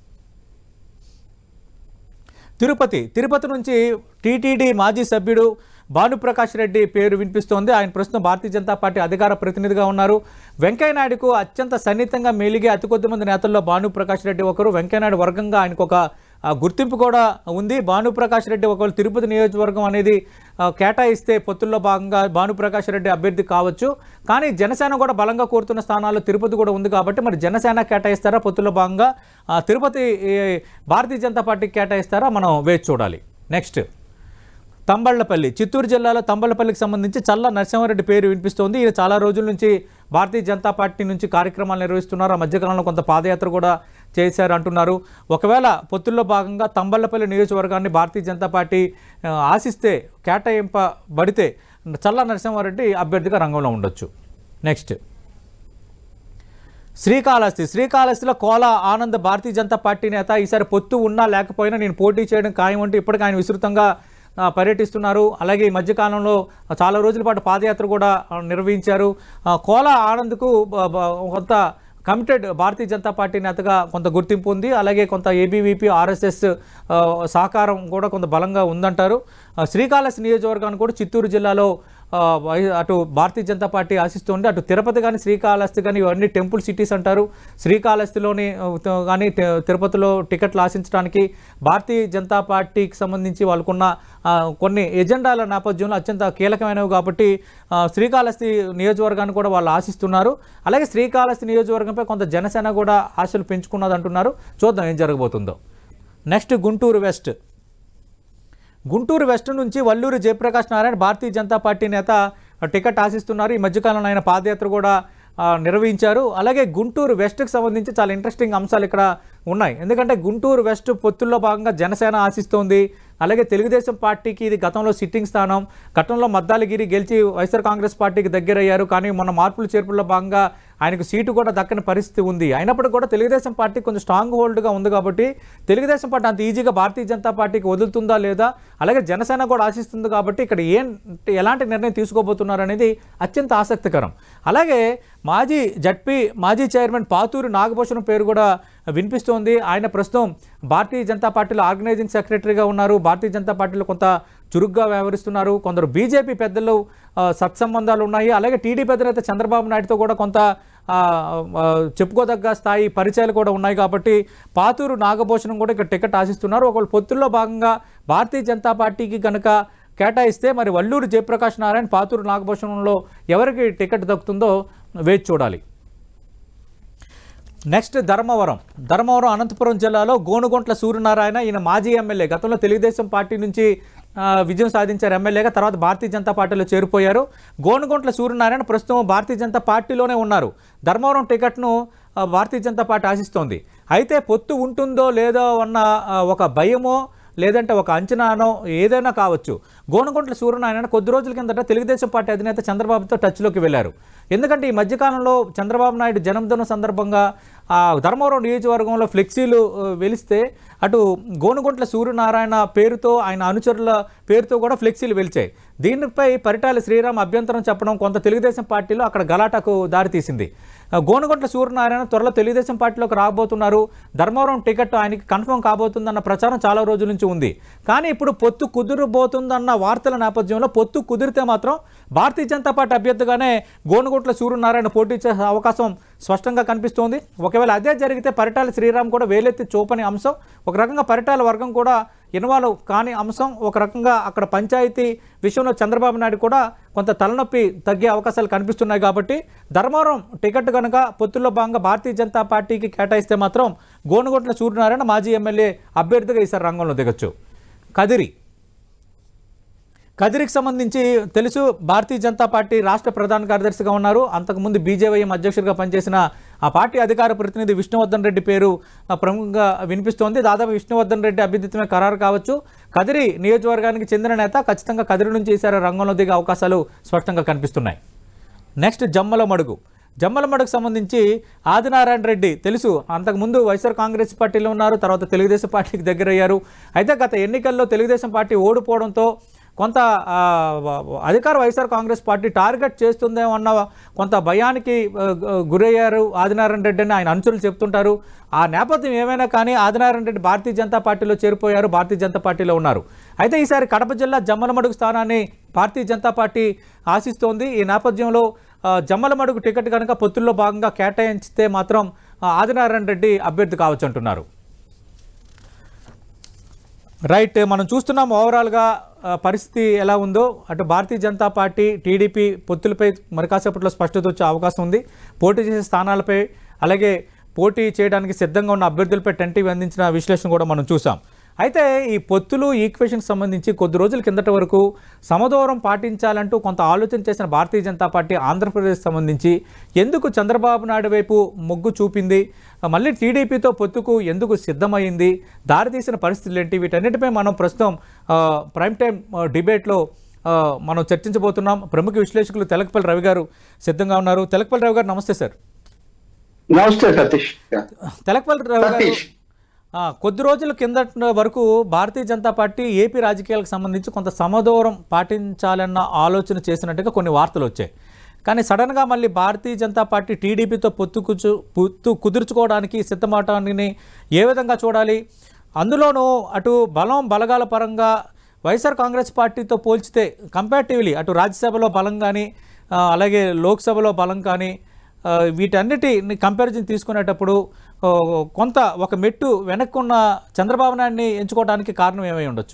తిరుపతి తిరుపతి నుంచి టీటీడీ మాజీ సభ్యుడు భానుప్రకాష్ రెడ్డి పేరు వినిపిస్తోంది ఆయన ప్రస్తుతం భారతీయ జనతా పార్టీ అధికార ప్రతినిధిగా ఉన్నారు వెంకయ్యనాయుడుకు అత్యంత సన్నిహితంగా మెలిగే అతి కొద్ది మంది నేతల్లో భానుప్రకాష్ రెడ్డి ఒకరు వెంకయ్యనాయుడు వర్గంగా ఆయనకు ఒక ఆ, గుర్తింపు కూడా ఉంది భానుప్రకాష్ రెడ్డి ఒకవేళ తిరుపతి నియోజకవర్గం అనేది ఆ, కేటాయిస్తే పొత్తుల్లో భాగంగా భానుప్రకాష్ రెడ్డి అభ్యర్థి కావచ్చు కానీ జనసేన కూడా బలంగా కోరుతున్న స్థానాల్లో తిరుపతి కూడా ఉంది కాబట్టి మరి జనసేన కేటాయిస్తారా పొత్తుల్లో భాగంగా ఆ, తిరుపతి ఈ, భారతీయ జనతా పార్టీకి కేటాయిస్తారా మనం వేచి చూడాలి నెక్స్ట్ తంబళ్లపల్లి చిత్తూరు జిల్లాలో తంబళ్లపల్లికి సంబంధించి చల్ల నరసింహారెడ్డి పేరు వినిపిస్తోంది ఈయన చాలా రోజుల నుంచి భారతీయ జనతా పార్టీ నుంచి కార్యక్రమాలు నిర్వహిస్తున్నారు ఆ మధ్యకాలంలో కొంత పాదయాత్ర కూడా చేశారు అంటున్నారు ఒకవేళ పొత్తుల్లో భాగంగా తంబళ్లపల్లి నియోజకవర్గాన్ని భారతీయ జనతా పార్టీ ఆ, ఆశిస్తే కేటాయింపబడితే చల్ల నరసింహారెడ్డి అభ్యర్థిగా రంగంలో ఉండొచ్చు నెక్స్ట్ శ్రీకాళహస్తి శ్రీకాళహస్తిలో కోల ఆనంద్ భారతీయ జనతా పార్టీ నేత ఈసారి పొత్తు ఉన్నా లేకపోయినా నేను పోటీ చేయడం ఖాయం అంటూ ఇప్పటికీ ఆయన విస్తృతంగా ఆ, పర్యటిస్తున్నారు అలాగే ఈ మధ్యకాలంలో చాలా రోజుల పాటు పాదయాత్ర కూడా ఆ, నిర్వహించారు ఆ, కోల ఆనంద్కు బ- బ- కొంత కమిటెడ్ భారతీయ జనతా పార్టీ నేతగా కొంత గుర్తింపు ఉంది అలాగే కొంత ఏబీవీపీ ఆర్ఎస్ఎస్ ఆ, సహకారం కూడా కొంత బలంగా ఉందంటారు ఆ, శ్రీకాళహస్తి నియోజకవర్గాన్ని కూడా చిత్తూరు జిల్లాలో ఆ, వై- అటు భారతీయ జనతా పార్టీ ఆశిస్తుంది అటు తిరుపతి కానీ శ్రీకాళహస్తి కానీ ఇవన్నీ టెంపుల్ సిటీస్ అంటారు శ్రీకాళహస్తిలోని ఆ, త- కానీ తి- తిరుపతిలో టికెట్లు ఆశించడానికి భారతీయ జనతా పార్టీకి సంబంధించి వాళ్ళకున్న ఆ, కొన్ని ఎజెండాల నేపథ్యంలో అత్యంత కీలకమైనవి కాబట్టి ఆ, శ్రీకాళహస్తి నియోజకవర్గాన్ని కూడా వాళ్ళు ఆశిస్తున్నారు అలాగే శ్రీకాళహస్తి నియోజకవర్గంపై కొంత జనసేన కూడా ఆశలు పెంచుకున్నది అంటున్నారు చూద్దాం ఏం జరగబోతుందో next Guntur west Guntur west నుంచి వల్లూరు జయప్రకాష్ నారాయణ భారతీయ జనతా పార్టీ నేత టికెట్ ఆశిస్తున్నారు ఈ మధ్యకాలంలో ఆయన పాదయాత్ర కూడా ఆ, నిర్వహించారు అలాగే గుంటూరు వెస్ట్కి సంబంధించి చాలా ఇంట్రెస్టింగ్ అంశాలు ఇక్కడ ఉన్నాయి ఎందుకంటే గుంటూరు వెస్ట్ పొత్తుల్లో భాగంగా జనసేన ఆశిస్తోంది అలాగే తెలుగుదేశం పార్టీకి ఇది గతంలో సిట్టింగ్ స్థానం గతంలో మద్దాలగిరి గెలిచి వైఎస్ఆర్ కాంగ్రెస్ పార్టీకి దగ్గరయ్యారు కానీ మొన్న మార్పుల చేర్పుల్లో భాగంగా ఆయనకు సీటు కూడా దక్కని పరిస్థితి ఉంది అయినప్పటికీ కూడా తెలుగుదేశం పార్టీ కొంచెం స్ట్రాంగ్ హోల్డ్గా ఉంది కాబట్టి తెలుగుదేశం పార్టీ అంత ఈజీగా భారతీయ జనతా పార్టీకి వదులుతుందా లేదా అలాగే జనసేన కూడా ఆశిస్తుంది కాబట్టి ఇక్కడ ఏం ఎలాంటి నిర్ణయం తీసుకోబోతున్నారు అనేది అత్యంత ఆసక్తికరం అలాగే మాజీ జడ్పీ మాజీ చైర్మన్ పాతూరు నాగభూషణం పేరు కూడా వినిపిస్తోంది ఆయన ప్రస్తుతం భారతీయ జనతా పార్టీలో ఆర్గనైజింగ్ సెక్రటరీగా ఉన్నారు భారతీయ జనతా పార్టీలో కొంత చురుగ్గా వ్యవహరిస్తున్నారు కొందరు బీజేపీ పెద్దలు ఆ, సత్సంబంధాలు ఉన్నాయి అలాగే టీడీపీ అధినేత చంద్రబాబు నాయుడుతో కూడా కొంత ఆ, ఆ, చెప్పుకోదగ్గ స్థాయి పరిచయాలు కూడా ఉన్నాయి కాబట్టి పాతూరు నాగభూషణం కూడా ఇక్కడ టికెట్ ఆశిస్తున్నారు ఒకవేళ పొత్తుల్లో భాగంగా భారతీయ జనతా పార్టీకి కనుక కేటాయిస్తే మరి వల్లూరు జయప్రకాష్ నారాయణ పాతూరు నాగభూషణంలో ఎవరికి టికెట్ దక్కుతుందో వేచి చూడాలి నెక్స్ట్ ధర్మవరం ధర్మవరం అనంతపురం జిల్లాలో గోనుగొంట్ల సూర్యనారాయణ ఈయన మాజీ ఎమ్మెల్యే గతంలో తెలుగుదేశం పార్టీ నుంచి ఆ, విజయం సాధించారు ఎమ్మెల్యేగా తర్వాత భారతీయ జనతా పార్టీలో చేరిపోయారు గోనుగొంట్ల సూర్యనారాయణ ప్రస్తుతం భారతీయ జనతా పార్టీలోనే ఉన్నారు ధర్మవరం టికెట్ను ఆ, భారతీయ జనతా పార్టీ ఆశిస్తోంది అయితే పొత్తు ఉంటుందో లేదో అన్న ఆ, ఒక భయమో లేదంటే ఒక అంచనానో ఏదైనా కావచ్చు గోనగుంట్ల సూర్యనారాయణ కొద్ది రోజుల కిందట తెలుగుదేశం పార్టీ అధినేత చంద్రబాబుతో టచ్లోకి వెళ్ళారు ఎందుకంటే ఈ మధ్యకాలంలో చంద్రబాబు నాయుడు జన్మదినం సందర్భంగా ఆ ధర్మవరం నియోజకవర్గంలో ఫ్లెక్సీలు ఆ, వెలిస్తే అటు గోనుగుంట్ల సూర్యనారాయణ పేరుతో ఆయన అనుచరుల పేరుతో కూడా ఫ్లెక్సీలు వెలిచాయి దీనిపై పరిటాల శ్రీరామ్ అభ్యంతరం చెప్పడం కొంత తెలుగుదేశం పార్టీలో అక్కడ గలాటకు దారితీసింది ఆ, గోనుగుంట్ల సూర్యనారాయణ త్వరలో తెలుగుదేశం పార్టీలోకి రాబోతున్నారు ధర్మవరం టికెట్ ఆయనకి కన్ఫర్మ్ కాబోతుందన్న ప్రచారం చాలా రోజుల నుంచి ఉంది కానీ ఇప్పుడు పొత్తు కుదురబోతుందన్న వార్తల నేపథ్యంలో పొత్తు కుదిరితే మాత్రం భారతీయ జనతా పార్టీ అభ్యర్థిగానే గోనుగుంట్ల సూర్యనారాయణ పోటీ చేసే అవకాశం స్పష్టంగా కనిపిస్తోంది ఒకవేళ అదే జరిగితే పరిటాల శ్రీరామ్ కూడా వేలెత్తి చూపని అంశం ఒక రకంగా పరిటాల వర్గం కూడా ఇన్వాల్వ్ కాని అంశం ఒక రకంగా అక్కడ పంచాయతీ విషయంలో చంద్రబాబు నాయుడు కూడా కొంత తలనొప్పి తగ్గే అవకాశాలు కనిపిస్తున్నాయి కాబట్టి ధర్మవరం టికెట్ కనుక పొత్తుల్లో భాగంగా భారతీయ జనతా పార్టీకి కేటాయిస్తే మాత్రం గోనుగొట్ల సూర్యనారాయణ మాజీ ఎమ్మెల్యే అభ్యర్థిగా ఈసారి రంగంలో దిగొచ్చు కదిరి కదిరికి సంబంధించి తెలుసు భారతీయ జనతా పార్టీ రాష్ట్ర ప్రధాన కార్యదర్శిగా ఉన్నారు అంతకుముందు బీజేవైఎం అధ్యక్షుడిగా పనిచేసిన ఆ పార్టీ అధికార ప్రతినిధి విష్ణువర్ధన్ రెడ్డి పేరు ఆ, ప్రముఖంగా వినిపిస్తోంది దాదాపు విష్ణువర్ధన్ రెడ్డి అభ్యర్థిత్వమే ఖరారు కావచ్చు కదిరి నియోజకవర్గానికి చెందిన నేత ఖచ్చితంగా కదిరి నుంచి ఈసారి రంగంలో దిగే అవకాశాలు స్పష్టంగా కనిపిస్తున్నాయి నెక్స్ట్ జమ్మల మడుగు జమ్మల మడుగు సంబంధించి ఆదినారాయణ రెడ్డి తెలుసు అంతకుముందు వైఎస్ఆర్ కాంగ్రెస్ పార్టీలో ఉన్నారు తర్వాత తెలుగుదేశం పార్టీకి దగ్గరయ్యారు అయితే గత ఎన్నికల్లో తెలుగుదేశం పార్టీ ఓడిపోవడంతో కొంత ఆ, అధికార వైఎస్ఆర్ కాంగ్రెస్ పార్టీ టార్గెట్ చేస్తుందేమో అన్న కొంత భయానికి ఆ, గురయ్యారు ఆదినారాయణ రెడ్డి అని ఆయన అనుచరులు చెప్తుంటారు ఆ నేపథ్యం ఏమైనా కానీ ఆదినారాయణ రెడ్డి భారతీయ జనతా పార్టీలో చేరిపోయారు భారతీయ జనతా పార్టీలో ఉన్నారు అయితే ఈసారి కడప జిల్లా జమ్మలమడుగు స్థానాన్ని భారతీయ జనతా పార్టీ ఆశిస్తోంది ఈ నేపథ్యంలో ఆ, జమ్మలమడుగు టికెట్ కనుక పొత్తుల్లో భాగంగా కేటాయించితే మాత్రం ఆ, ఆదినారాయణ రెడ్డి అభ్యర్థి కావచ్చు అంటున్నారు రైట్ మనం చూస్తున్నాం ఓవరాల్గా ఆ, పరిస్థితి ఎలా ఉందో అటు భారతీయ జనతా పార్టీ టీడీపీ పొత్తులపై మరి కాసేపట్లో స్పష్టత వచ్చే అవకాశం ఉంది పోటీ చేసే స్థానాలపై అలాగే పోటీ చేయడానికి సిద్ధంగా ఉన్న అభ్యర్థులపై టెంటీవీ అందించిన విశ్లేషణ కూడా మనం చూసాం అయితే ఈ పొత్తులు ఈక్వేషన్కి సంబంధించి కొద్ది రోజుల కిందట వరకు సమదూరం పాటించాలంటూ కొంత ఆలోచన చేసిన భారతీయ జనతా పార్టీ ఆంధ్రప్రదేశ్ సంబంధించి ఎందుకు చంద్రబాబు నాయుడు వైపు మొగ్గు చూపింది మళ్ళీ టీడీపీతో పొత్తుకు ఎందుకు సిద్ధమైంది దారితీసిన పరిస్థితులు ఏంటి వీటన్నిటిపై మనం ప్రస్తుతం ఆ, ప్రైమ్ టైం ఆ, డిబేట్లో ఆ, మనం చర్చించబోతున్నాం ప్రముఖ విశ్లేషకులు తెలకపల్లి రవి గారు సిద్ధంగా ఉన్నారు తెలకపల్లి రవి గారు నమస్తే సార్ నమస్తే సతీష్ తెలకపల్లి రవి గారు సతీష్ ఆ, కొద్ది రోజుల కిందట వరకు భారతీయ జనతా పార్టీ ఏపీ రాజకీయాలకు సంబంధించి కొంత సమదూరం పాటించాలన్న ఆలోచన చేసినట్టుగా కొన్ని వార్తలు వచ్చాయి కానీ సడన్గా మళ్ళీ భారతీయ జనతా పార్టీ టీడీపీతో పొత్తు కుచు పొత్తు కుదుర్చుకోవడానికి సిద్ధమవటాన్ని ఏ విధంగా చూడాలి అందులోనూ అటు బలం బలగాల పరంగా వైఎస్ఆర్ కాంగ్రెస్ పార్టీతో పోల్చితే కంపారిటివ్లీ అటు రాజ్యసభలో బలం కానీ ఆ, అలాగే లోక్సభలో బలం కానీ ఆ, వీటన్నిటి కంపారిజన్ తీసుకునేటప్పుడు ఆ, కొంత ఒక మెట్టు వెనక్కున్న చంద్రబాబు నాయుడిని ఎంచుకోవడానికి కారణం ఏమై ఉండొచ్చు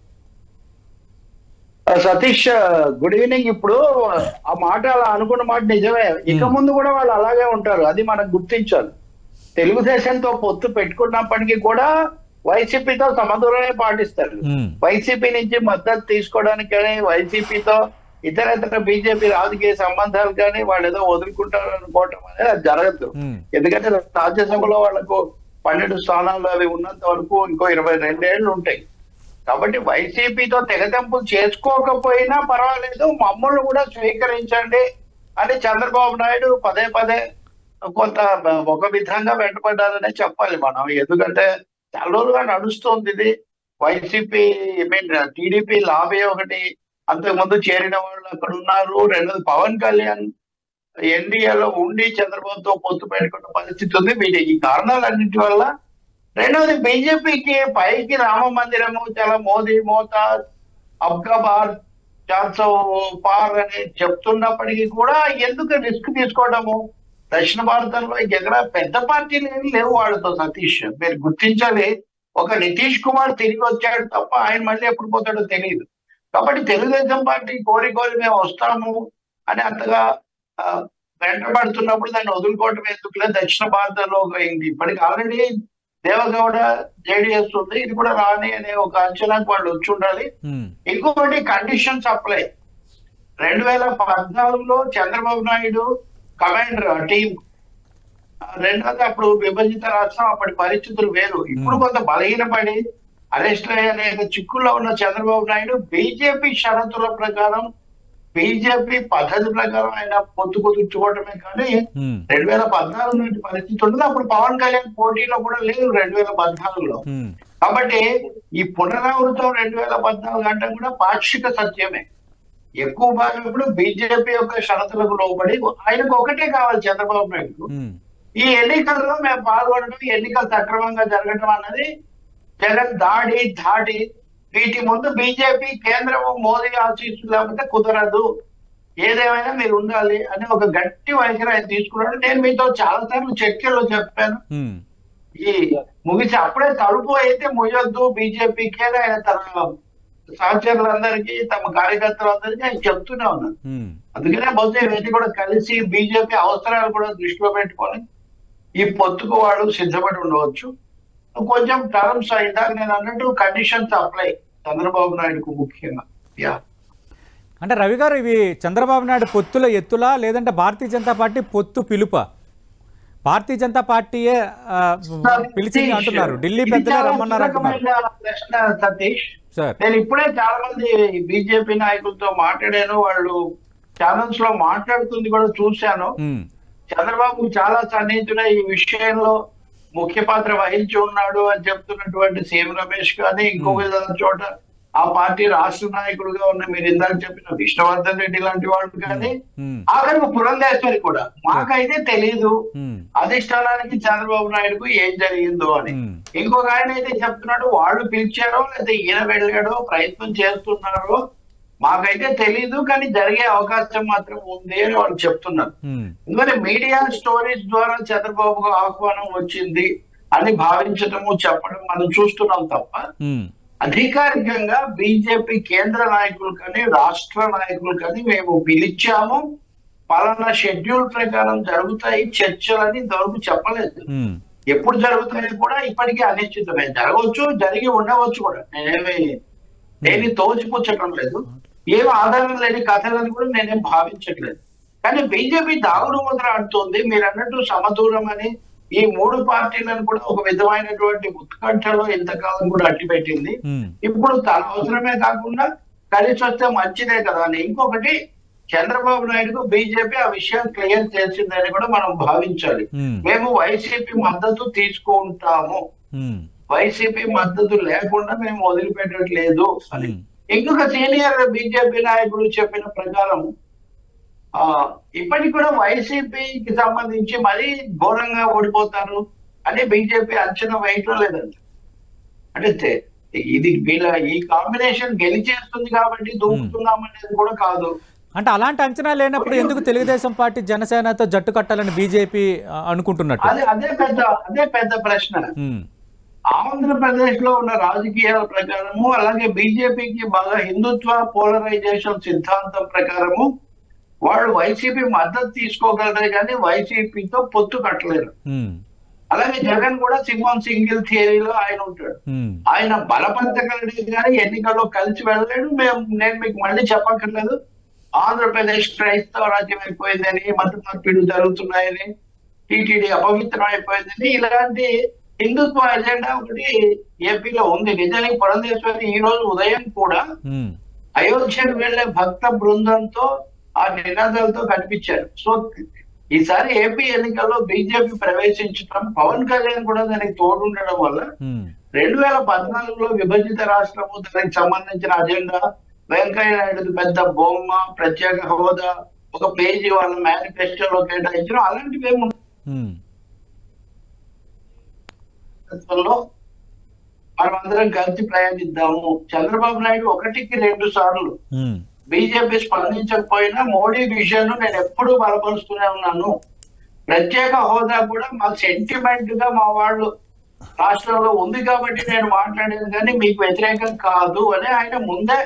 సతీష్ గుడ్ ఈవినింగ్ ఇప్పుడు ఆ మాట అలా అనుకున్న మాట నిజమే ఇక ముందు కూడా వాళ్ళు అలాగే ఉంటారు అది మనం గుర్తించాలి తెలుగుదేశంతో పొత్తు పెట్టుకున్నప్పటికీ కూడా వైసీపీతో సమదూరమే పాటిస్తారు మ్మ్. వైసీపీ నుంచి మద్దతు తీసుకోవడానికి కానీ వైసీపీతో ఇతర ఇతర బీజేపీ రాజకీయ సంబంధాలు కానీ వాళ్ళు ఏదో వదులుకుంటారు అనుకోవటం అనేది అది జరగదు మ్మ్. ఎందుకంటే రాజ్యసభలో వాళ్ళకు పన్నెండు స్థానాలు అవి ఉన్నంత వరకు ఇంకో ఇరవై రెండేళ్లు ఉంటాయి కాబట్టి వైసీపీతో తెగతెంపులు చేసుకోకపోయినా పర్వాలేదు మమ్మల్ని కూడా స్వీకరించండి అని చంద్రబాబు నాయుడు పదే పదే కొంత ఒక విధంగా వెంటపడ్డారనే చెప్పాలి మనం ఎందుకంటే చాలా రోజులుగా నడుస్తుంది ఇది YCP I mean TDP lobby ఒకటి అంతకు ముందు చేరిన వాళ్ళు అక్కడ ఉన్నారు రెండోది పవన్ కళ్యాణ్ ఎన్డీఏలో ఉండి చంద్రబాబుతో పొత్తు పెట్టుకున్న పరిస్థితి ఉంది వీటి ఈ కారణాలన్నింటి వల్ల రెండవది బీజేపీకి పైకి రామ మందిరము చాలా మోదీ మోతా అబ్కా బార్ చార్ సో పార్ అని చెప్తున్నప్పటికీ కూడా ఎందుకు రిస్క్ తీసుకోవడము దక్షిణ భారతంలో ఎక్కడ పెద్ద పార్టీలు ఏమి లేవు వాళ్ళతో సతీష్ మీరు గుర్తించాలి ఒక నితీష్ కుమార్ తిరిగి వచ్చాడు తప్ప ఆయన మళ్ళీ ఎప్పుడు పోతాడో తెలియదు కాబట్టి తెలుగుదేశం పార్టీ కోరి కోరి మేము వస్తాము అని అంతగా ఆ, వెంటబడుతున్నప్పుడు దాన్ని వదులుకోవటం ఎందుకులే దక్షిణ భారతంలో ఒక ఇంక ఇప్పటికి ఆల్రెడీ దేవగౌడ జేడిఎస్ ఉంది ఇది కూడా రాని అనే ఒక అంచనాకు వాళ్ళు వచ్చి ఉండాలి మ్మ్. ఇంకొకటి కండిషన్స్ అప్లై రెండు వేల పద్నాలుగులో చంద్రబాబు నాయుడు కమాండర్ టీం ఆ, రెండోది అప్పుడు విభజిత రాష్ట్రం అప్పటి పరిస్థితులు వేరు ఇప్పుడు కొంత బలహీనపడి అరెస్ట్ అయ్యే అనేక చిక్కుల్లో ఉన్న చంద్రబాబు నాయుడు బీజేపీ షరతుల ప్రకారం బీజేపీ పద్ధతి ప్రకారం ఆయన పొత్తు కుదుర్చుకోవటమే కానీ ఉమ్, రెండు వేల పద్నాలుగు నాటి పరిస్థితి ఉండదు అప్పుడు పవన్ కళ్యాణ్ పోటీలో కూడా లేదు రెండు వేల పద్నాలుగులో ఉమ్, కాబట్టి ఈ పునరావృతం రెండు వేల పద్నాలుగు అంటే కూడా పాక్షిక సత్యమే ఎక్కువ భాగం ఇప్పుడు బీజేపీ యొక్క షరతులకు లోబడి ఆయనకు ఒకటే కావాలి చంద్రబాబు నాయుడు ఉమ్, ఈ ఎన్నికల్లో మేము పాల్గొనడం ఈ ఎన్నికలు సక్రమంగా జరగడం అన్నది జగన్ దాడి ధాడి వీటి ముందు బీజేపీ కేంద్రము మోదీ ఆశీస్సు లేకపోతే కుదరదు ఏదేమైనా మీరు ఉండాలి అని ఒక గట్టి వైఖరి ఆయన తీసుకున్నాడు నేను మీతో చాలా సార్లు చర్చల్లో చెప్పాను ఉమ్, ఈ ముగిసి అప్పుడే తలుపు అయితే ముయ్యొద్దు బీజేపీకి అని ఆయన తన సహచరులందరికీ తమ కార్యకర్తలందరికీ ఆయన చెప్తూనే ఉన్నారు ఉమ్, అందుకనే బహుశా ఇవన్నీ కూడా కలిసి బీజేపీ అవసరాలు కూడా దృష్టిలో పెట్టుకొని ఈ పొత్తుకు వాళ్ళు సిద్ధపడి ఉండవచ్చు కొంచెం టర్మ్స్ ఇందాక నేను అన్నట్టు కండిషన్స్ అప్లై చంద్రబాబు నాయుడుకు ముఖ్యంగా యా అంటే రవి గారు ఇవి చంద్రబాబు నాయుడు పొత్తుల ఎత్తులా లేదంటే భారతీయ జనతా పార్టీ పొత్తు పిలుప భారతీయ జనతా పార్టీయే ఆ, పిలిచింది అంటున్నారు ఢిల్లీ ఇది పెద్దలే చాలా రమ్మన్నారు అంటున్నారు కీలకమైన ప్రశ్న సతీష్ సార్ నేను ఇప్పుడే చాలా మంది బీజేపీ నాయకులతో మాట్లాడాను వాళ్ళు ఛానల్స్ లో మాట్లాడుతుంది కూడా చూశాను ఉమ్, చంద్రబాబు చాలా సన్నిహితుడే ఈ విషయంలో ముఖ్య పాత్ర వహించి ఉన్నాడు అని చెప్తున్నటువంటి సీఎం రమేష్ కానీ ఇంకొక చోట ఆ పార్టీ రాష్ట్ర నాయకులుగా ఉన్న మీరు ఇందాక చెప్పిన విష్ణువర్ధన్ రెడ్డి లాంటి వాళ్ళు కానీ ఉమ్, ఆఖరికి పురంధేశ్వరి కూడా మాకైతే తెలీదు ఉమ్, అధిష్టానానికి చంద్రబాబు నాయుడుకు ఏం జరిగిందో అని ఉమ్, ఇంకొక ఆయన అయితే చెప్తున్నాడు వాళ్ళు పిలిచారో లేదా ఈయన వెళ్ళాడో ప్రయత్నం చేస్తున్నారో మాకైతే తెలీదు కానీ జరిగే అవకాశం మాత్రం ఉంది అని వాళ్ళు చెప్తున్నారు ఉమ్, ఎందుకంటే మీడియా స్టోరీస్ ద్వారా చంద్రబాబుకు ఆహ్వానం వచ్చింది అని భావించటము చెప్పడం మనం చూస్తున్నాం తప్ప ఉమ్, అధికారికంగా బీజేపీ కేంద్ర నాయకులు కానీ రాష్ట్ర నాయకులు కానీ మేము పిలిచాము పలానా షెడ్యూల్ ప్రకారం జరుగుతాయి చర్చలని ఇంతవరకు చెప్పలేదు ఉమ్, ఎప్పుడు జరుగుతాయో కూడా ఇప్పటికీ అనిశ్చితమే జరగవచ్చు జరిగి ఉండవచ్చు కూడా నేనేమి దేని తోచిపుచ్చటం లేదు ఏం ఆధారం లేని కథలని కూడా నేనేం భావించట్లేదు కానీ బీజేపీ దాగుడు ముద్ర ఆడుతుంది మీరు అన్నట్టు సమదూరం అని ఈ మూడు పార్టీలను కూడా ఒక విధమైనటువంటి ఉత్కంఠలో ఇంతకాలం కూడా అట్టిపెట్టింది ఉమ్, ఇప్పుడు తన అవసరమే కాకుండా కలిసి వస్తే మంచిదే కదా అని ఇంకొకటి చంద్రబాబు నాయుడుకు బీజేపీ ఆ విషయం క్లియర్ చేసిందని కూడా మనం భావించాలి ఉమ్, మేము వైసీపీ మద్దతు తీసుకుంటాము ఉమ్, వైసీపీ మద్దతు లేకుండా మేము వదిలిపెట్టట్లేదు అని ఉమ్, ఇంకొక సీనియర్ బీజేపీ నాయకుడు చెప్పిన ప్రకారం ఆ ఇప్పటికి కూడా వైసీపీకి సంబంధించి మరీ ఘోరంగా ఓడిపోతారు అని బీజేపీ అంచనా వేయటం లేదంట అంటే తె- ఇది వీళ్ళ ఈ కాంబినేషన్ గెలిచేస్తుంది కాబట్టి దూకుతున్నాం అనేది కూడా కాదు అంటే అలాంటి అంచనా లేనప్పుడు ఎందుకు తెలుగుదేశం పార్టీ జనసేనతో జట్టు కట్టాలని బీజేపీ ఆ, అనుకుంటున్నట్టు అదే అదే పెద్ద అదే పెద్ద ప్రశ్న ఉమ్, ఆంధ్రప్రదేశ్ లో ఉన్న రాజకీయాల ప్రకారము అలాగే బీజేపీకి బాగా హిందుత్వ పోలరైజేషన్ సిద్ధాంతం ప్రకారము వాళ్ళు వైసీపీ మద్దతు తీసుకోగలరే కానీ వైసీపీతో పొత్తు కట్టలేరు ఉమ్, అలాగే జగన్ కూడా సింహం సింగిల్ థియరీలో ఆయన ఉంటాడు ఉమ్, ఆయన బలపంచగలడు కానీ ఎన్నికల్లో కలిసి వెళ్ళలేడు మేము నేను మీకు మళ్ళీ చెప్పక్కర్లేదు ఆంధ్రప్రదేశ్ క్రైస్తవ రాజ్యం అయిపోయిందని మత మార్పిడి జరుగుతున్నాయని టీటీడీ అపవిత్రం అయిపోయిందని ఇలాంటి హిందుత్వ ఎజెండా ఒకటి ఏపీలో ఉంది నిజానికి పురంధేశ్వరి ఈ రోజు ఉదయం కూడా ఉమ్, అయోధ్యకు వెళ్లే భక్త బృందంతో ఆ నినాదాలతో కనిపించారు సో ఈసారి ఏపీ ఎన్నికల్లో బీజేపీ ప్రవేశించడం పవన్ కళ్యాణ్ కూడా దానికి తోడుండడం వల్ల ఉమ్, రెండు వేల పద్నాలుగులో విభజిత రాష్ట్రము దానికి సంబంధించిన అజెండా వెంకయ్య నాయుడు పెద్ద బొమ్మ ప్రత్యేక హోదా ఒక పేజీ వాళ్ళ మేనిఫెస్టోలో కేటాయించడం అలాంటివి ఏమి ఉమ్, ఉండడంలో మనం అందరం కలిసి ప్రయాణిద్దాము చంద్రబాబు నాయుడు ఒకటికి రెండు సార్లు ఉమ్, బీజేపీ స్పందించకపోయినా మోడీ విజన్ నేను ఎప్పుడూ బలపరుస్తూనే ఉన్నాను ప్రత్యేక హోదా కూడా మా సెంటిమెంట్ గా మా వాళ్ళు రాష్ట్రంలో ఉంది కాబట్టి నేను మాట్లాడేది కానీ మీకు వ్యతిరేకం కాదు అని ఆయన ముందే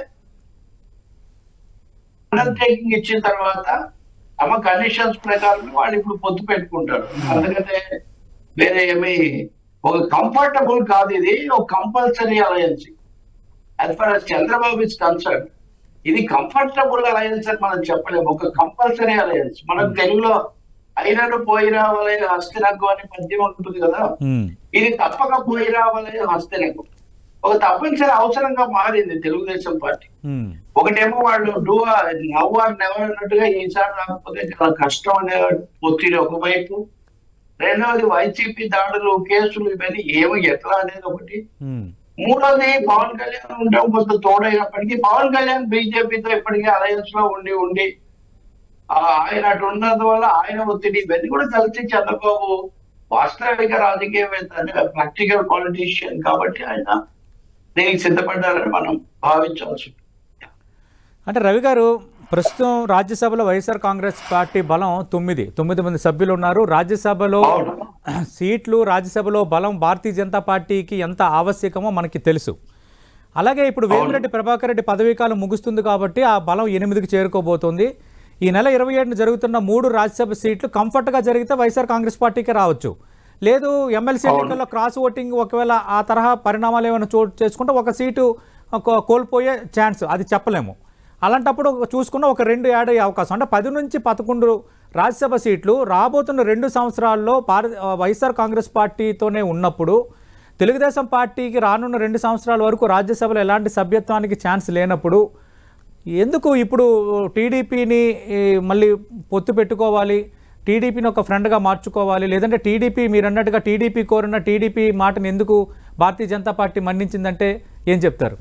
అండర్టేకింగ్ ఇచ్చిన తర్వాత తమ కండిషన్స్ ప్రకారం వాళ్ళు ఇప్పుడు పొత్తు పెట్టుకుంటారు అందుకనే వేరే ఏమి ఒక కంఫర్టబుల్ కాదు ఇది ఒక compulsory alliance as far as Chandrababu is concern ఇది కంఫర్టబుల్ అలయన్స్ అని మనం చెప్పలేము ఒక కంపల్సరీ అలయన్స్ మనకు తెలుగులో అయినను పోయి రావాలి హస్తినకు అని పద్యం ఉంటుంది కదా ఉమ్, ఇది తప్పక పోయి రావాలి హస్తినకు ఒక తప్పనిసరి అవసరంగా మారింది తెలుగుదేశం పార్టీ ఉమ్, ఒకటేమో వాళ్ళు డూ నవ్వు ఆర్ నెవర్ అన్నట్టుగా ఈసారి రాకపోతే చాలా కష్టం అనే ఒత్తిడి ఒకవైపు రెండవది వైసీపీ దాడులు కేసులు ఇవన్నీ ఏమి ఎట్లా అనేది ఒకటి ఉమ్, మూడోది పవన్ కళ్యాణ్ ఉండడం కొంత తోడైనప్పటికీ పవన్ కళ్యాణ్ బీజేపీతో ఇప్పటికీ అలయన్స్ లో ఉండి ఉండి ఆ ఆయన అటు ఉన్నందు వల్ల ఆయన ఒత్తిడి ఇవన్నీ కూడా కలిసి చంద్రబాబు వాస్తవిక రాజకీయవేత్త ప్రాక్టికల్ పాలిటీషియన్ కాబట్టి ఆయన దీనికి సిద్ధపడ్డారని మనం భావించవచ్చు అంటే రవి గారు ప్రస్తుతం రాజ్యసభలో వైఎస్ఆర్ కాంగ్రెస్ పార్టీ బలం తొమ్మిది తొమ్మిది మంది సభ్యులు ఉన్నారు రాజ్యసభలో అవును సీట్లు రాజ్యసభలో బలం భారతీయ జనతా పార్టీకి ఎంత ఆవశ్యకమో మనకి తెలుసు అలాగే ఇప్పుడు వేమిరెడ్డి ప్రభాకర్ రెడ్డి పదవీకాలం ముగుస్తుంది కాబట్టి ఆ బలం ఎనిమిదికి చేరుకోబోతోంది ఈ నెల ఇరవై ఏడున జరుగుతున్న మూడు రాజ్యసభ సీట్లు కంఫర్ట్గా జరిగితే వైఎస్ఆర్ కాంగ్రెస్ పార్టీకి రావచ్చు లేదు ఎమ్మెల్సీ ఎన్నికల్లో క్రాస్ ఓటింగ్ ఒకవేళ ఆ తరహా పరిణామాలు ఏమైనా చోటు చేసుకుంటే ఒక సీటు కో- కోల్పోయే ఛాన్స్ అది చెప్పలేము అలాంటప్పుడు ఒక- చూసుకున్న ఒక రెండు యాడ్ అయ్యే అవకాశం అంటే పది నుంచి పదకొండు రాజ్యసభ సీట్లు రాబోతున్న రెండు సంవత్సరాల్లో భారత వైఎస్ఆర్ కాంగ్రెస్ పార్టీతోనే ఉన్నప్పుడు తెలుగుదేశం పార్టీకి రానున్న రెండు సంవత్సరాల వరకు రాజ్యసభలో ఎలాంటి సభ్యత్వానికి ఛాన్స్ లేనప్పుడు ఎందుకు ఇప్పుడు టీడీపీని మళ్ళీ పొత్తు పెట్టుకోవాలి టీడీపీని ఒక ఫ్రెండ్గా మార్చుకోవాలి లేదంటే టీడీపీ మీరు అన్నట్టుగా టీడీపీ కోరిన టీడీపీ మాటను ఎందుకు భారతీయ జనతా పార్టీ మన్నించిందంటే ఏం చెప్తారు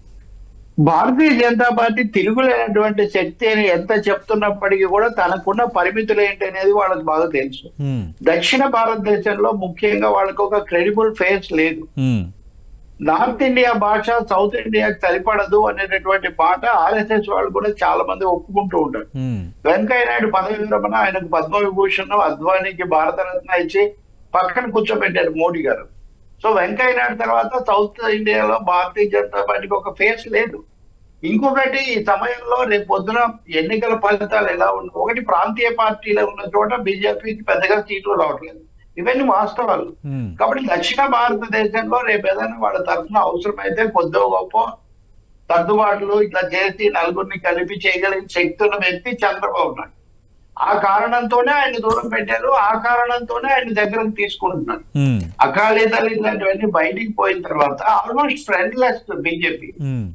భారతీయ జనతా పార్టీ తిరుగులేనటువంటి శక్తి అని ఎంత చెప్తున్నప్పటికీ కూడా తనకున్న పరిమితులు ఏంటి అనేది వాళ్ళకి బాగా తెలుసు ఉమ్, దక్షిణ భారతదేశంలో ముఖ్యంగా వాళ్ళకి ఒక క్రెడిబుల్ ఫేస్ లేదు ఉమ్, నార్త్ ఇండియా భాష సౌత్ ఇండియాకి సరిపడదు అనేటటువంటి మాట ఆర్ఎస్ఎస్ వాళ్ళు కూడా చాలా మంది ఒప్పుకుంటూ ఉంటారు ఉమ్, వెంకయ్య నాయుడు పదవి విరమణ ఆయనకు పద్మవిభూషణ్ అద్వానీకి భారతరత్న ఇచ్చి పక్కన కూర్చోబెట్టారు మోడీ గారు సో వెంకయ్య నాయుడు తర్వాత సౌత్ ఇండియాలో భారతీయ జనతా పార్టీకి ఒక ఫేస్ లేదు ఇంకొకటి ఈ సమయంలో రేపు పొద్దున ఎన్నికల ఫలితాలు ఎలా ఉన్నాయి ఒకటి ప్రాంతీయ పార్టీలో ఉన్న చోట బీజేపీకి పెద్దగా సీట్లు రావట్లేదు ఇవన్నీ వాస్తవాలు ఉమ్, కాబట్టి దక్షిణ భారతదేశంలో రేపు ఏదైనా వాళ్ళ తరఫున అవసరమైతే కొద్దో గొప్ప సర్దుబాట్లు ఇట్లా చేసి నలుగురిని కలిపి చేయగలిగిన శక్తి ఉన్న వ్యక్తి చంద్రబాబు నాయుడు ఆ కారణంతోనే ఆయన దూరం పెట్టారు ఆ కారణంతోనే ఆయన దగ్గరకు తీసుకుంటున్నారు ఉమ్, అకాలీదలు ఇలాంటివన్నీ బయటికి పోయిన తర్వాత almost friendless BJP um,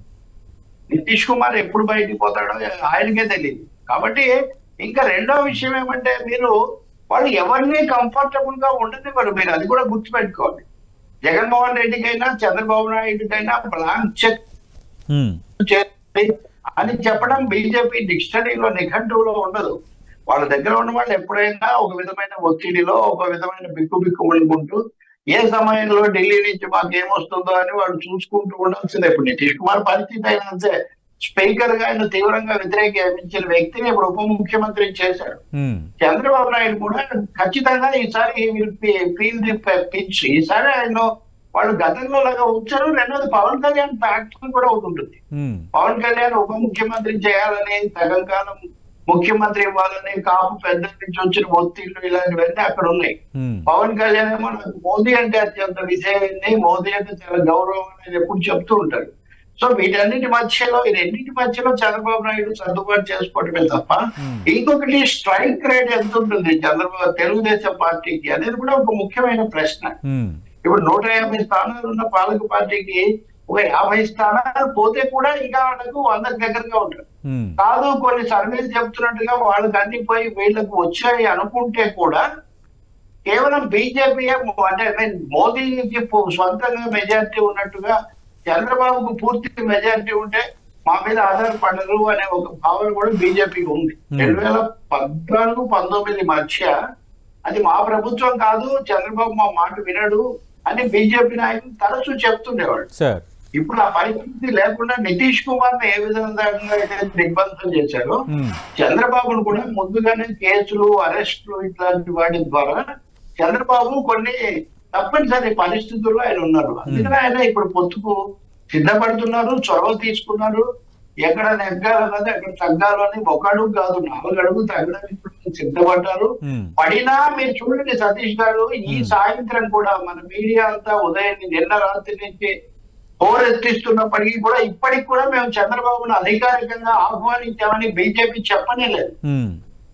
Nitish Kumar ఎప్పుడు బయటికి పోతాడో ఆయనకే తెలియదు కాబట్టి ఇంకా రెండో విషయం ఏమంటే మీరు వాళ్ళు ఎవరిని కంఫర్టబుల్ గా ఉండనివ్వరు మీరు అది కూడా గుర్తుపెట్టుకోవాలి జగన్మోహన్ రెడ్డికైనా చంద్రబాబు నాయుడుకైనా బ్లాంక్ చెక్ ఉమ్, చేయాలి అని చెప్పడం బీజేపీ డిక్షనరీలో నిఘంటువులో ఉండదు వాళ్ళ దగ్గర ఉన్న వాళ్ళు ఎప్పుడైనా ఒక విధమైన ఒత్తిడిలో ఒక విధమైన బిక్కు బిక్కు ఉండుకుంటూ ఏ సమయంలో ఢిల్లీ నుంచి మాకు ఏమొస్తుందో అని వాళ్ళు చూసుకుంటూ ఉండాల్సిందే ఇప్పుడు నితీష్ కుమార్ పరిస్థితి అయినా అంతే స్పీకర్ గా ఆయన తీవ్రంగా వ్యతిరేకించిన వ్యక్తిని ఇప్పుడు ఉప ముఖ్యమంత్రి చేశాడు ఉమ్, చంద్రబాబు నాయుడు కూడా ఖచ్చితంగా ఈసారి ఫీల్ ది పించ్ ఈసారి ఆయన వాళ్ళు గతంలో లాగా ఉంచారు రెండోది పవన్ కళ్యాణ్ ఫ్యాక్టర్ కూడా ఒకటి ఉంటుంది ఉమ్, పవన్ కళ్యాణ్ ఉప ముఖ్యమంత్రి చేయాలని సగం కాలం ముఖ్యమంత్రి ఇవ్వాలని కాపు పెద్ద నుంచి వచ్చిన ఒత్తిళ్లు ఇలాంటివన్నీ అక్కడ ఉన్నాయి ఉమ్, పవన్ కళ్యాణ్ ఏమో నాకు మోదీ అంటే అత్యంత విజయమైంది మోదీ అంటే చాలా గౌరవం అని ఎప్పుడు చెప్తూ ఉంటారు సో వీటన్నిటి మధ్యలో ఈ రెండింటి మధ్యలో చంద్రబాబు నాయుడు సర్దుబాటు చేసుకోవటమే తప్ప Hmm. ఇంకొకటి స్ట్రైక్ రేట్ ఎంత ఉంటుంది చంద్రబాబు తెలుగుదేశం పార్టీకి అనేది కూడా ఒక ముఖ్యమైన ప్రశ్న ఉమ్, ఇప్పుడు నూట యాభై స్థానాలు ఉన్న పాలక పార్టీకి ఒక యాభై స్థానాలు పోతే కూడా ఇంకా వాళ్ళకు వందకు దగ్గరగా ఉంటారు ఉమ్, కాదు కొన్ని సర్వేలు చెప్తున్నట్టుగా వాళ్ళకి అన్ని పోయి వీళ్ళకు వచ్చాయి అనుకుంటే కూడా కేవలం బీజేపీ అంటే I mean, మోదీకి పు- సొంతంగా మెజారిటీ ఉన్నట్టుగా చంద్రబాబుకు పూర్తి మెజారిటీ ఉంటే మా మీద ఆధారపడరు అనే ఒక భావన కూడా బీజేపీకి ఉంది Hmm. రెండు వేల పద్నాలుగు పంతొమ్మిది మధ్య అది మా ప్రభుత్వం కాదు చంద్రబాబు మా మాట వినడు అని బీజేపీ నాయకులు తరచూ చెప్తుండేవాడు సార్ ఇప్పుడు ఆ పరిస్థితి లేకుండా నితీష్ కుమార్ ని ఏ విధంగా అయితే దిగ్బంధం చేశారో ఉమ్, చంద్రబాబును కూడా ముందుగానే కేసులు అరెస్టులు ఇట్లాంటి వాటి ద్వారా చంద్రబాబు కొన్ని తప్పనిసరి పరిస్థితుల్లో ఆయన ఉన్నారు అందుకని ఆయన ఇప్పుడు పొత్తుకు సిద్ధపడుతున్నారు చొరవ తీసుకున్నారు ఎక్కడ నెగ్గాలన్నది అక్కడ తగ్గాలని ఒక అడుగు కాదు నాలుగు అడుగు తగ్గడానికి ఇప్పుడు సిద్ధపడ్డారు ఉమ్, పడినా మీరు చూడండి సతీష్ గారు ఈ సాయంత్రం కూడా మన మీడియా అంతా ఉదయం నిన్న రాత్రి నుంచి హోరెత్తిస్తున్నప్పటికీ కూడా ఇప్పటికి కూడా మేము చంద్రబాబును అధికారికంగా ఆహ్వానించామని బీజేపీ చెప్పనే లేదు ఉమ్,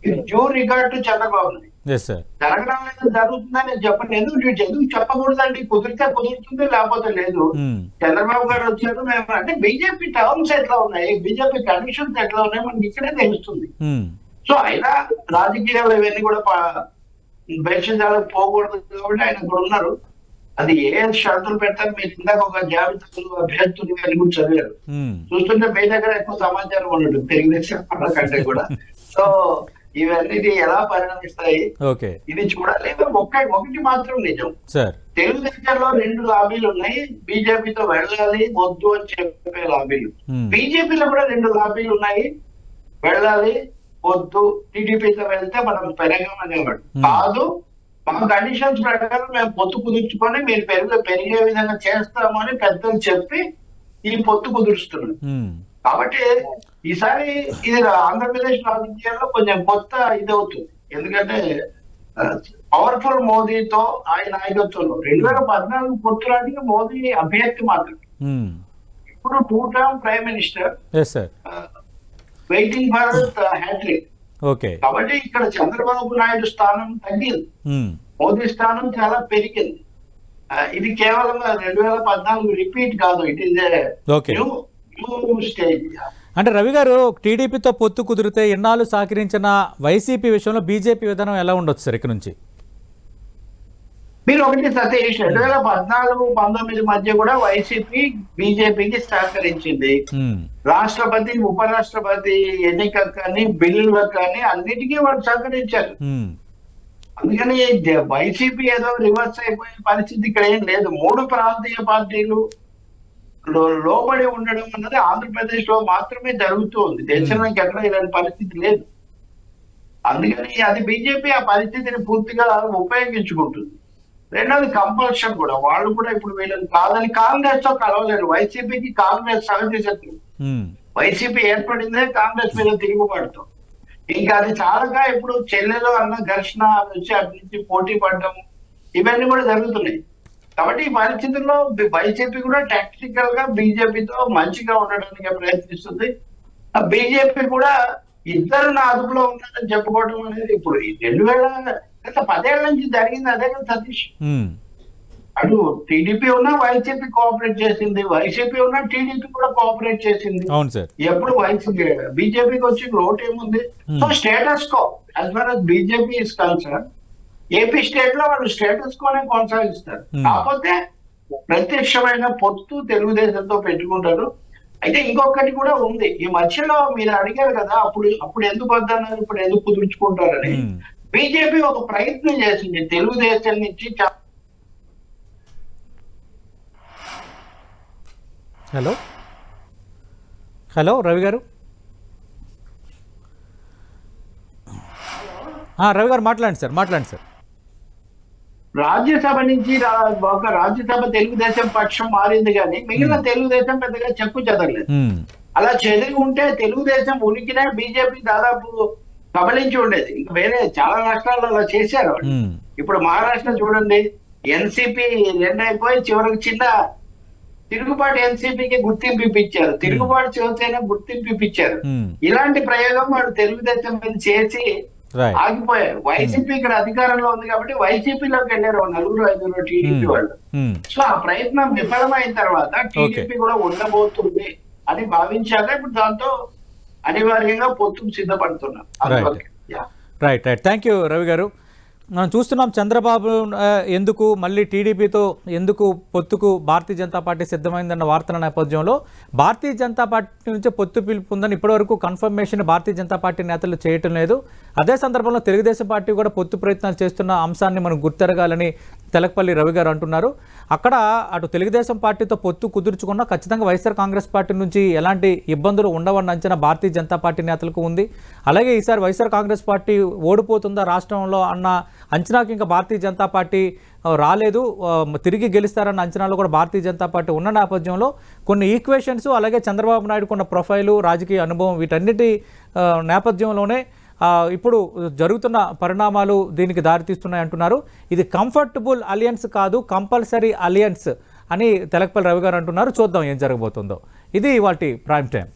ఇది due record to Chandrababu Naidu yes sir జరగడం లేదు జరుగుతుందని నేను చెప్పండి ఎందుకు నువ్వు ఎందుకు చెప్పకూడదండి కుదిరితే కుదురుతుంది లేకపోతే లేదు చంద్రబాబు గారు వచ్చారు మేము అంటే బీజేపీ టర్మ్స్ ఎట్లా ఉన్నాయి బీజేపీ కండిషన్స్ ఎట్లా ఉన్నాయి మనకి ఇక్కడే తెలుస్తుంది సో అయినా రాజకీయాలు ఇవన్నీ కూడా భవిష్యత్తులకు పోకూడదు కాబట్టి ఆయన ఇక్కడ ఉన్నారు అది ఏ షరతులు పెడతారు మీరు ఇందాక ఒక జాబితాలు అభ్యర్థులు ఇవన్నీ కూడా చదివారు చూస్తుంటే మీ దగ్గర ఎక్కువ సమాచారం ఉండదు తెలుగుదేశం వాళ్ళ కంటే కూడా సో ఇవన్నీ ఎలా పరిణమిస్తాయి ఓకే ఇది చూడాలి ఒక్క ఒకటి మాత్రం నిజం సార్ తెలుగుదేశంలో రెండు లాబీలు ఉన్నాయి బీజేపీతో వెళ్ళాలి వద్దు అని చెప్పే లాబీలు బీజేపీలో కూడా రెండు లాబీలు ఉన్నాయి వెళ్ళాలి వద్దు టీడీపీతో వెళ్తే మనం పెరగమనేవాడు కాదు మా కండిషన్స్ ప్రకారం మేము పొత్తు కుదుర్చుకొని మీరు పెరుగు పెరిగే విధంగా చేస్తాము అని పెద్దలు చెప్పి ఈ పొత్తు కుదురుస్తున్నాం కాబట్టి ఈసారి ఇది ఆంధ్రప్రదేశ్ రాజకీయాల్లో కొంచెం కొత్త ఇది అవుతుంది ఎందుకంటే పవర్ఫుల్ మోదీతో ఆయన నాయకత్వంలో రెండు వేల పద్నాలుగు పొత్తులాంటి మోదీ అభ్యర్థి మాత్రం ఇప్పుడు two term prime minister yes sir waiting for hat-trick okay కాబట్టి ఇక్కడ చంద్రబాబు నాయుడు స్థానం తగ్గింది మోదీ స్థానం చాలా పెరిగింది ఆ, ఇది కేవలం రెండు వేల పద్నాలుగు రిపీట్ కాదు it is okay new new stage అంటే రవి గారు టీడీపీతో పొత్తు కుదిరితే ఎన్నాళ్ళు సహకరించిన వైసీపీ విషయంలో బీజేపీ విధానం ఎలా ఉండొచ్చు సార్ ఇక్కడ నుంచి మీరు ఒకటి సతీష్ రెండు వేల పద్నాలుగు పంతొమ్మిది మధ్య కూడా వైసీపీ బీజేపీకి సహకరించింది ఉమ్, రాష్ట్రపతి ఉపరాష్ట్రపతి ఎన్నికలకు కానీ బిల్లులకు కానీ అన్నిటికీ వాళ్ళు సహకరించారు ఉమ్, అందుకని జ- వైసీపీ ఏదో రివర్స్ అయిపోయే పరిస్థితి ఇక్కడ ఏం లేదు మూడు ప్రాంతీయ పార్టీలు లో- లోబడి ఉండడం అన్నది ఆంధ్రప్రదేశ్ లో మాత్రమే జరుగుతూ ఉంది దేశంలో ఎక్కడ ఇలాంటి పరిస్థితి లేదు అందుకని అది బీజేపీ ఆ పరిస్థితిని పూర్తిగా ఉపయోగించుకుంటుంది రెండోది కంపల్షన్ కూడా వాళ్ళు కూడా ఇప్పుడు వీళ్ళని కాదని కాంగ్రెస్ తో కలవలేరు వైసీపీకి కాంగ్రెస్ సహజ శత్రువు ఉమ్, వైసీపీ ఏర్పడిందే కాంగ్రెస్ మీద తిరుగుబాటుతో ఇంకా అది చాలగా ఇప్పుడు చెల్లెలు అన్న ఘర్షణ అవి వచ్చి అటు నుంచి పోటీ పడడం ఇవన్నీ కూడా జరుగుతున్నాయి కాబట్టి ఈ పరిస్థితుల్లో బి- వైసీపీ కూడా టాక్టికల్ గా బీజేపీతో మంచిగా ఉండడానికి ప్రయత్నిస్తుంది ఆ బీజేపీ కూడా ఇద్దరు నా అదుపులో ఉన్నారని చెప్పుకోవడం అనేది ఇప్పుడు ఈ రెండు వేల గత పదేళ్ల నుంచి జరిగింది అదే కదా సతీష్ ఉమ్, అటు టీడీపీ ఉన్నా వైసీపీ కోఆపరేట్ చేసింది వైసీపీ ఉన్నా టీడీపీ కూడా కోఆపరేట్ చేసింది అవును సార్ ఎప్పుడు వైసీపీ బీజేపీకి వచ్చి లోటు ఏముంది Hmm. So status quo as far as BJP is concern AP state లో వాళ్ళు స్టేటస్ కోనే కొనసాగిస్తారు Hmm. కాకపోతే ప్రత్యక్షమైన పొత్తు తెలుగుదేశంతో పెట్టుకుంటారు అయితే ఇంకొకటి కూడా ఉంది ఈ మధ్యలో మీరు అడిగారు కదా అప్పుడు అప్పుడు ఎందుకు వద్దన్నారు ఇప్పుడు ఎందుకు కుదుర్చుకుంటారని ఉమ్, బీజేపీ ఒక ప్రయత్నం చేసింది తెలుగుదేశం నుంచి చా- హలో హలో రవి గారు ఆ, రవి గారు మాట్లాడండి సార్ మాట్లాడండి సార్ రాజ్యసభ నుంచి రా- ఒక రాజ్యసభ తెలుగుదేశం పక్షం మారింది కానీ మిగిలిన తెలుగుదేశం పెద్దగా చెక్కు చెదరలేదు ఉమ్, అలా చెదిరి ఉంటే తెలుగుదేశం ఉనికినే బీజేపీ దాదాపు కబలించి ఉండేది ఇంకా వేరే చాలా రాష్ట్రాల్లో అలా చేశారు వాళ్ళు. ఉమ్, ఇప్పుడు మహారాష్ట్ర చూడండి ఎన్సీపీ రెండు అయిపోయి చివరికి చిన్న తిరుగుబాటు ఎన్సీపీకి గుర్తింపు ఇప్పించారు తిరుగుబాటు శివసేన గుర్తింపు ఇప్పించారు ఉమ్, ఇలాంటి ప్రయోగం వాళ్ళు తెలుగుదేశం మీద చేసి రైట్ ఆగిపోయారు వైసీపీ ఇక్కడ అధికారంలో ఉంది కాబట్టి వైసీపీలోకి వెళ్ళారు ఓ నలుగురు ఐదుగురు టీడీపీ వాళ్ళు ఉమ్, సో ఆ ప్రయత్నం విఫలమైన తర్వాత టీడీపీ కూడా ఉండబోతుంది అని భావించాక ఇప్పుడు దాంతో అనివార్యంగా పొత్తుకు సిద్ధపడుతున్నాం అందువల్ల. Yeah. Right right thank you Ravi garu మనం చూస్తున్నాం చంద్రబాబు ఆ, ఎందుకు మళ్ళీ టీడీపీతో ఎందుకు పొత్తుకు భారతీయ జనతా పార్టీ సిద్ధమైందన్న వార్తల నేపథ్యంలో భారతీయ జనతా పార్టీ నుంచి పొత్తు పిలుపు ఉందని ఇప్పటివరకు కన్ఫర్మేషన్ భారతీయ జనతా పార్టీ నేతలు చేయటం లేదు అదే సందర్భంలో తెలుగుదేశం పార్టీ కూడా పొత్తు ప్రయత్నాలు చేస్తున్న అంశాన్ని మనం గుర్తెరగాలని తెలకపల్లి రవి గారు అంటున్నారు అక్కడ అటు తెలుగుదేశం పార్టీతో పొత్తు కుదుర్చుకున్నా ఖచ్చితంగా వైఎస్ఆర్ కాంగ్రెస్ పార్టీ నుంచి ఎలాంటి ఇబ్బందులు ఉండవన్న అంచనా భారతీయ జనతా పార్టీ నేతలకు ఉంది అలాగే ఈసారి వైఎస్ఆర్ కాంగ్రెస్ పార్టీ ఓడిపోతుందా రాష్ట్రంలో అన్న అంచనాకి ఇంకా భారతీయ జనతా పార్టీ ఆ, రాలేదు ఆ, తిరిగి గెలుస్తారన్న అంచనాలో కూడా భారతీయ జనతా పార్టీ ఉన్న నేపథ్యంలో కొన్ని ఈక్వేషన్స్ అలాగే చంద్రబాబు నాయుడు కొన్న ప్రొఫైలు రాజకీయ అనుభవం వీటన్నిటి ఆ, నేపథ్యంలోనే ఆ, ఇప్పుడు జరుగుతున్న పరిణామాలు దీనికి దారితీస్తున్నాయి అంటున్నారు ఇది కంఫర్టబుల్ అలియన్స్ కాదు కంపల్సరీ అలియన్స్ అని తెలకపల్లి రవి గారు అంటున్నారు చూద్దాం ఏం జరగబోతుందో ఇది వాటి ప్రైమ్ టైం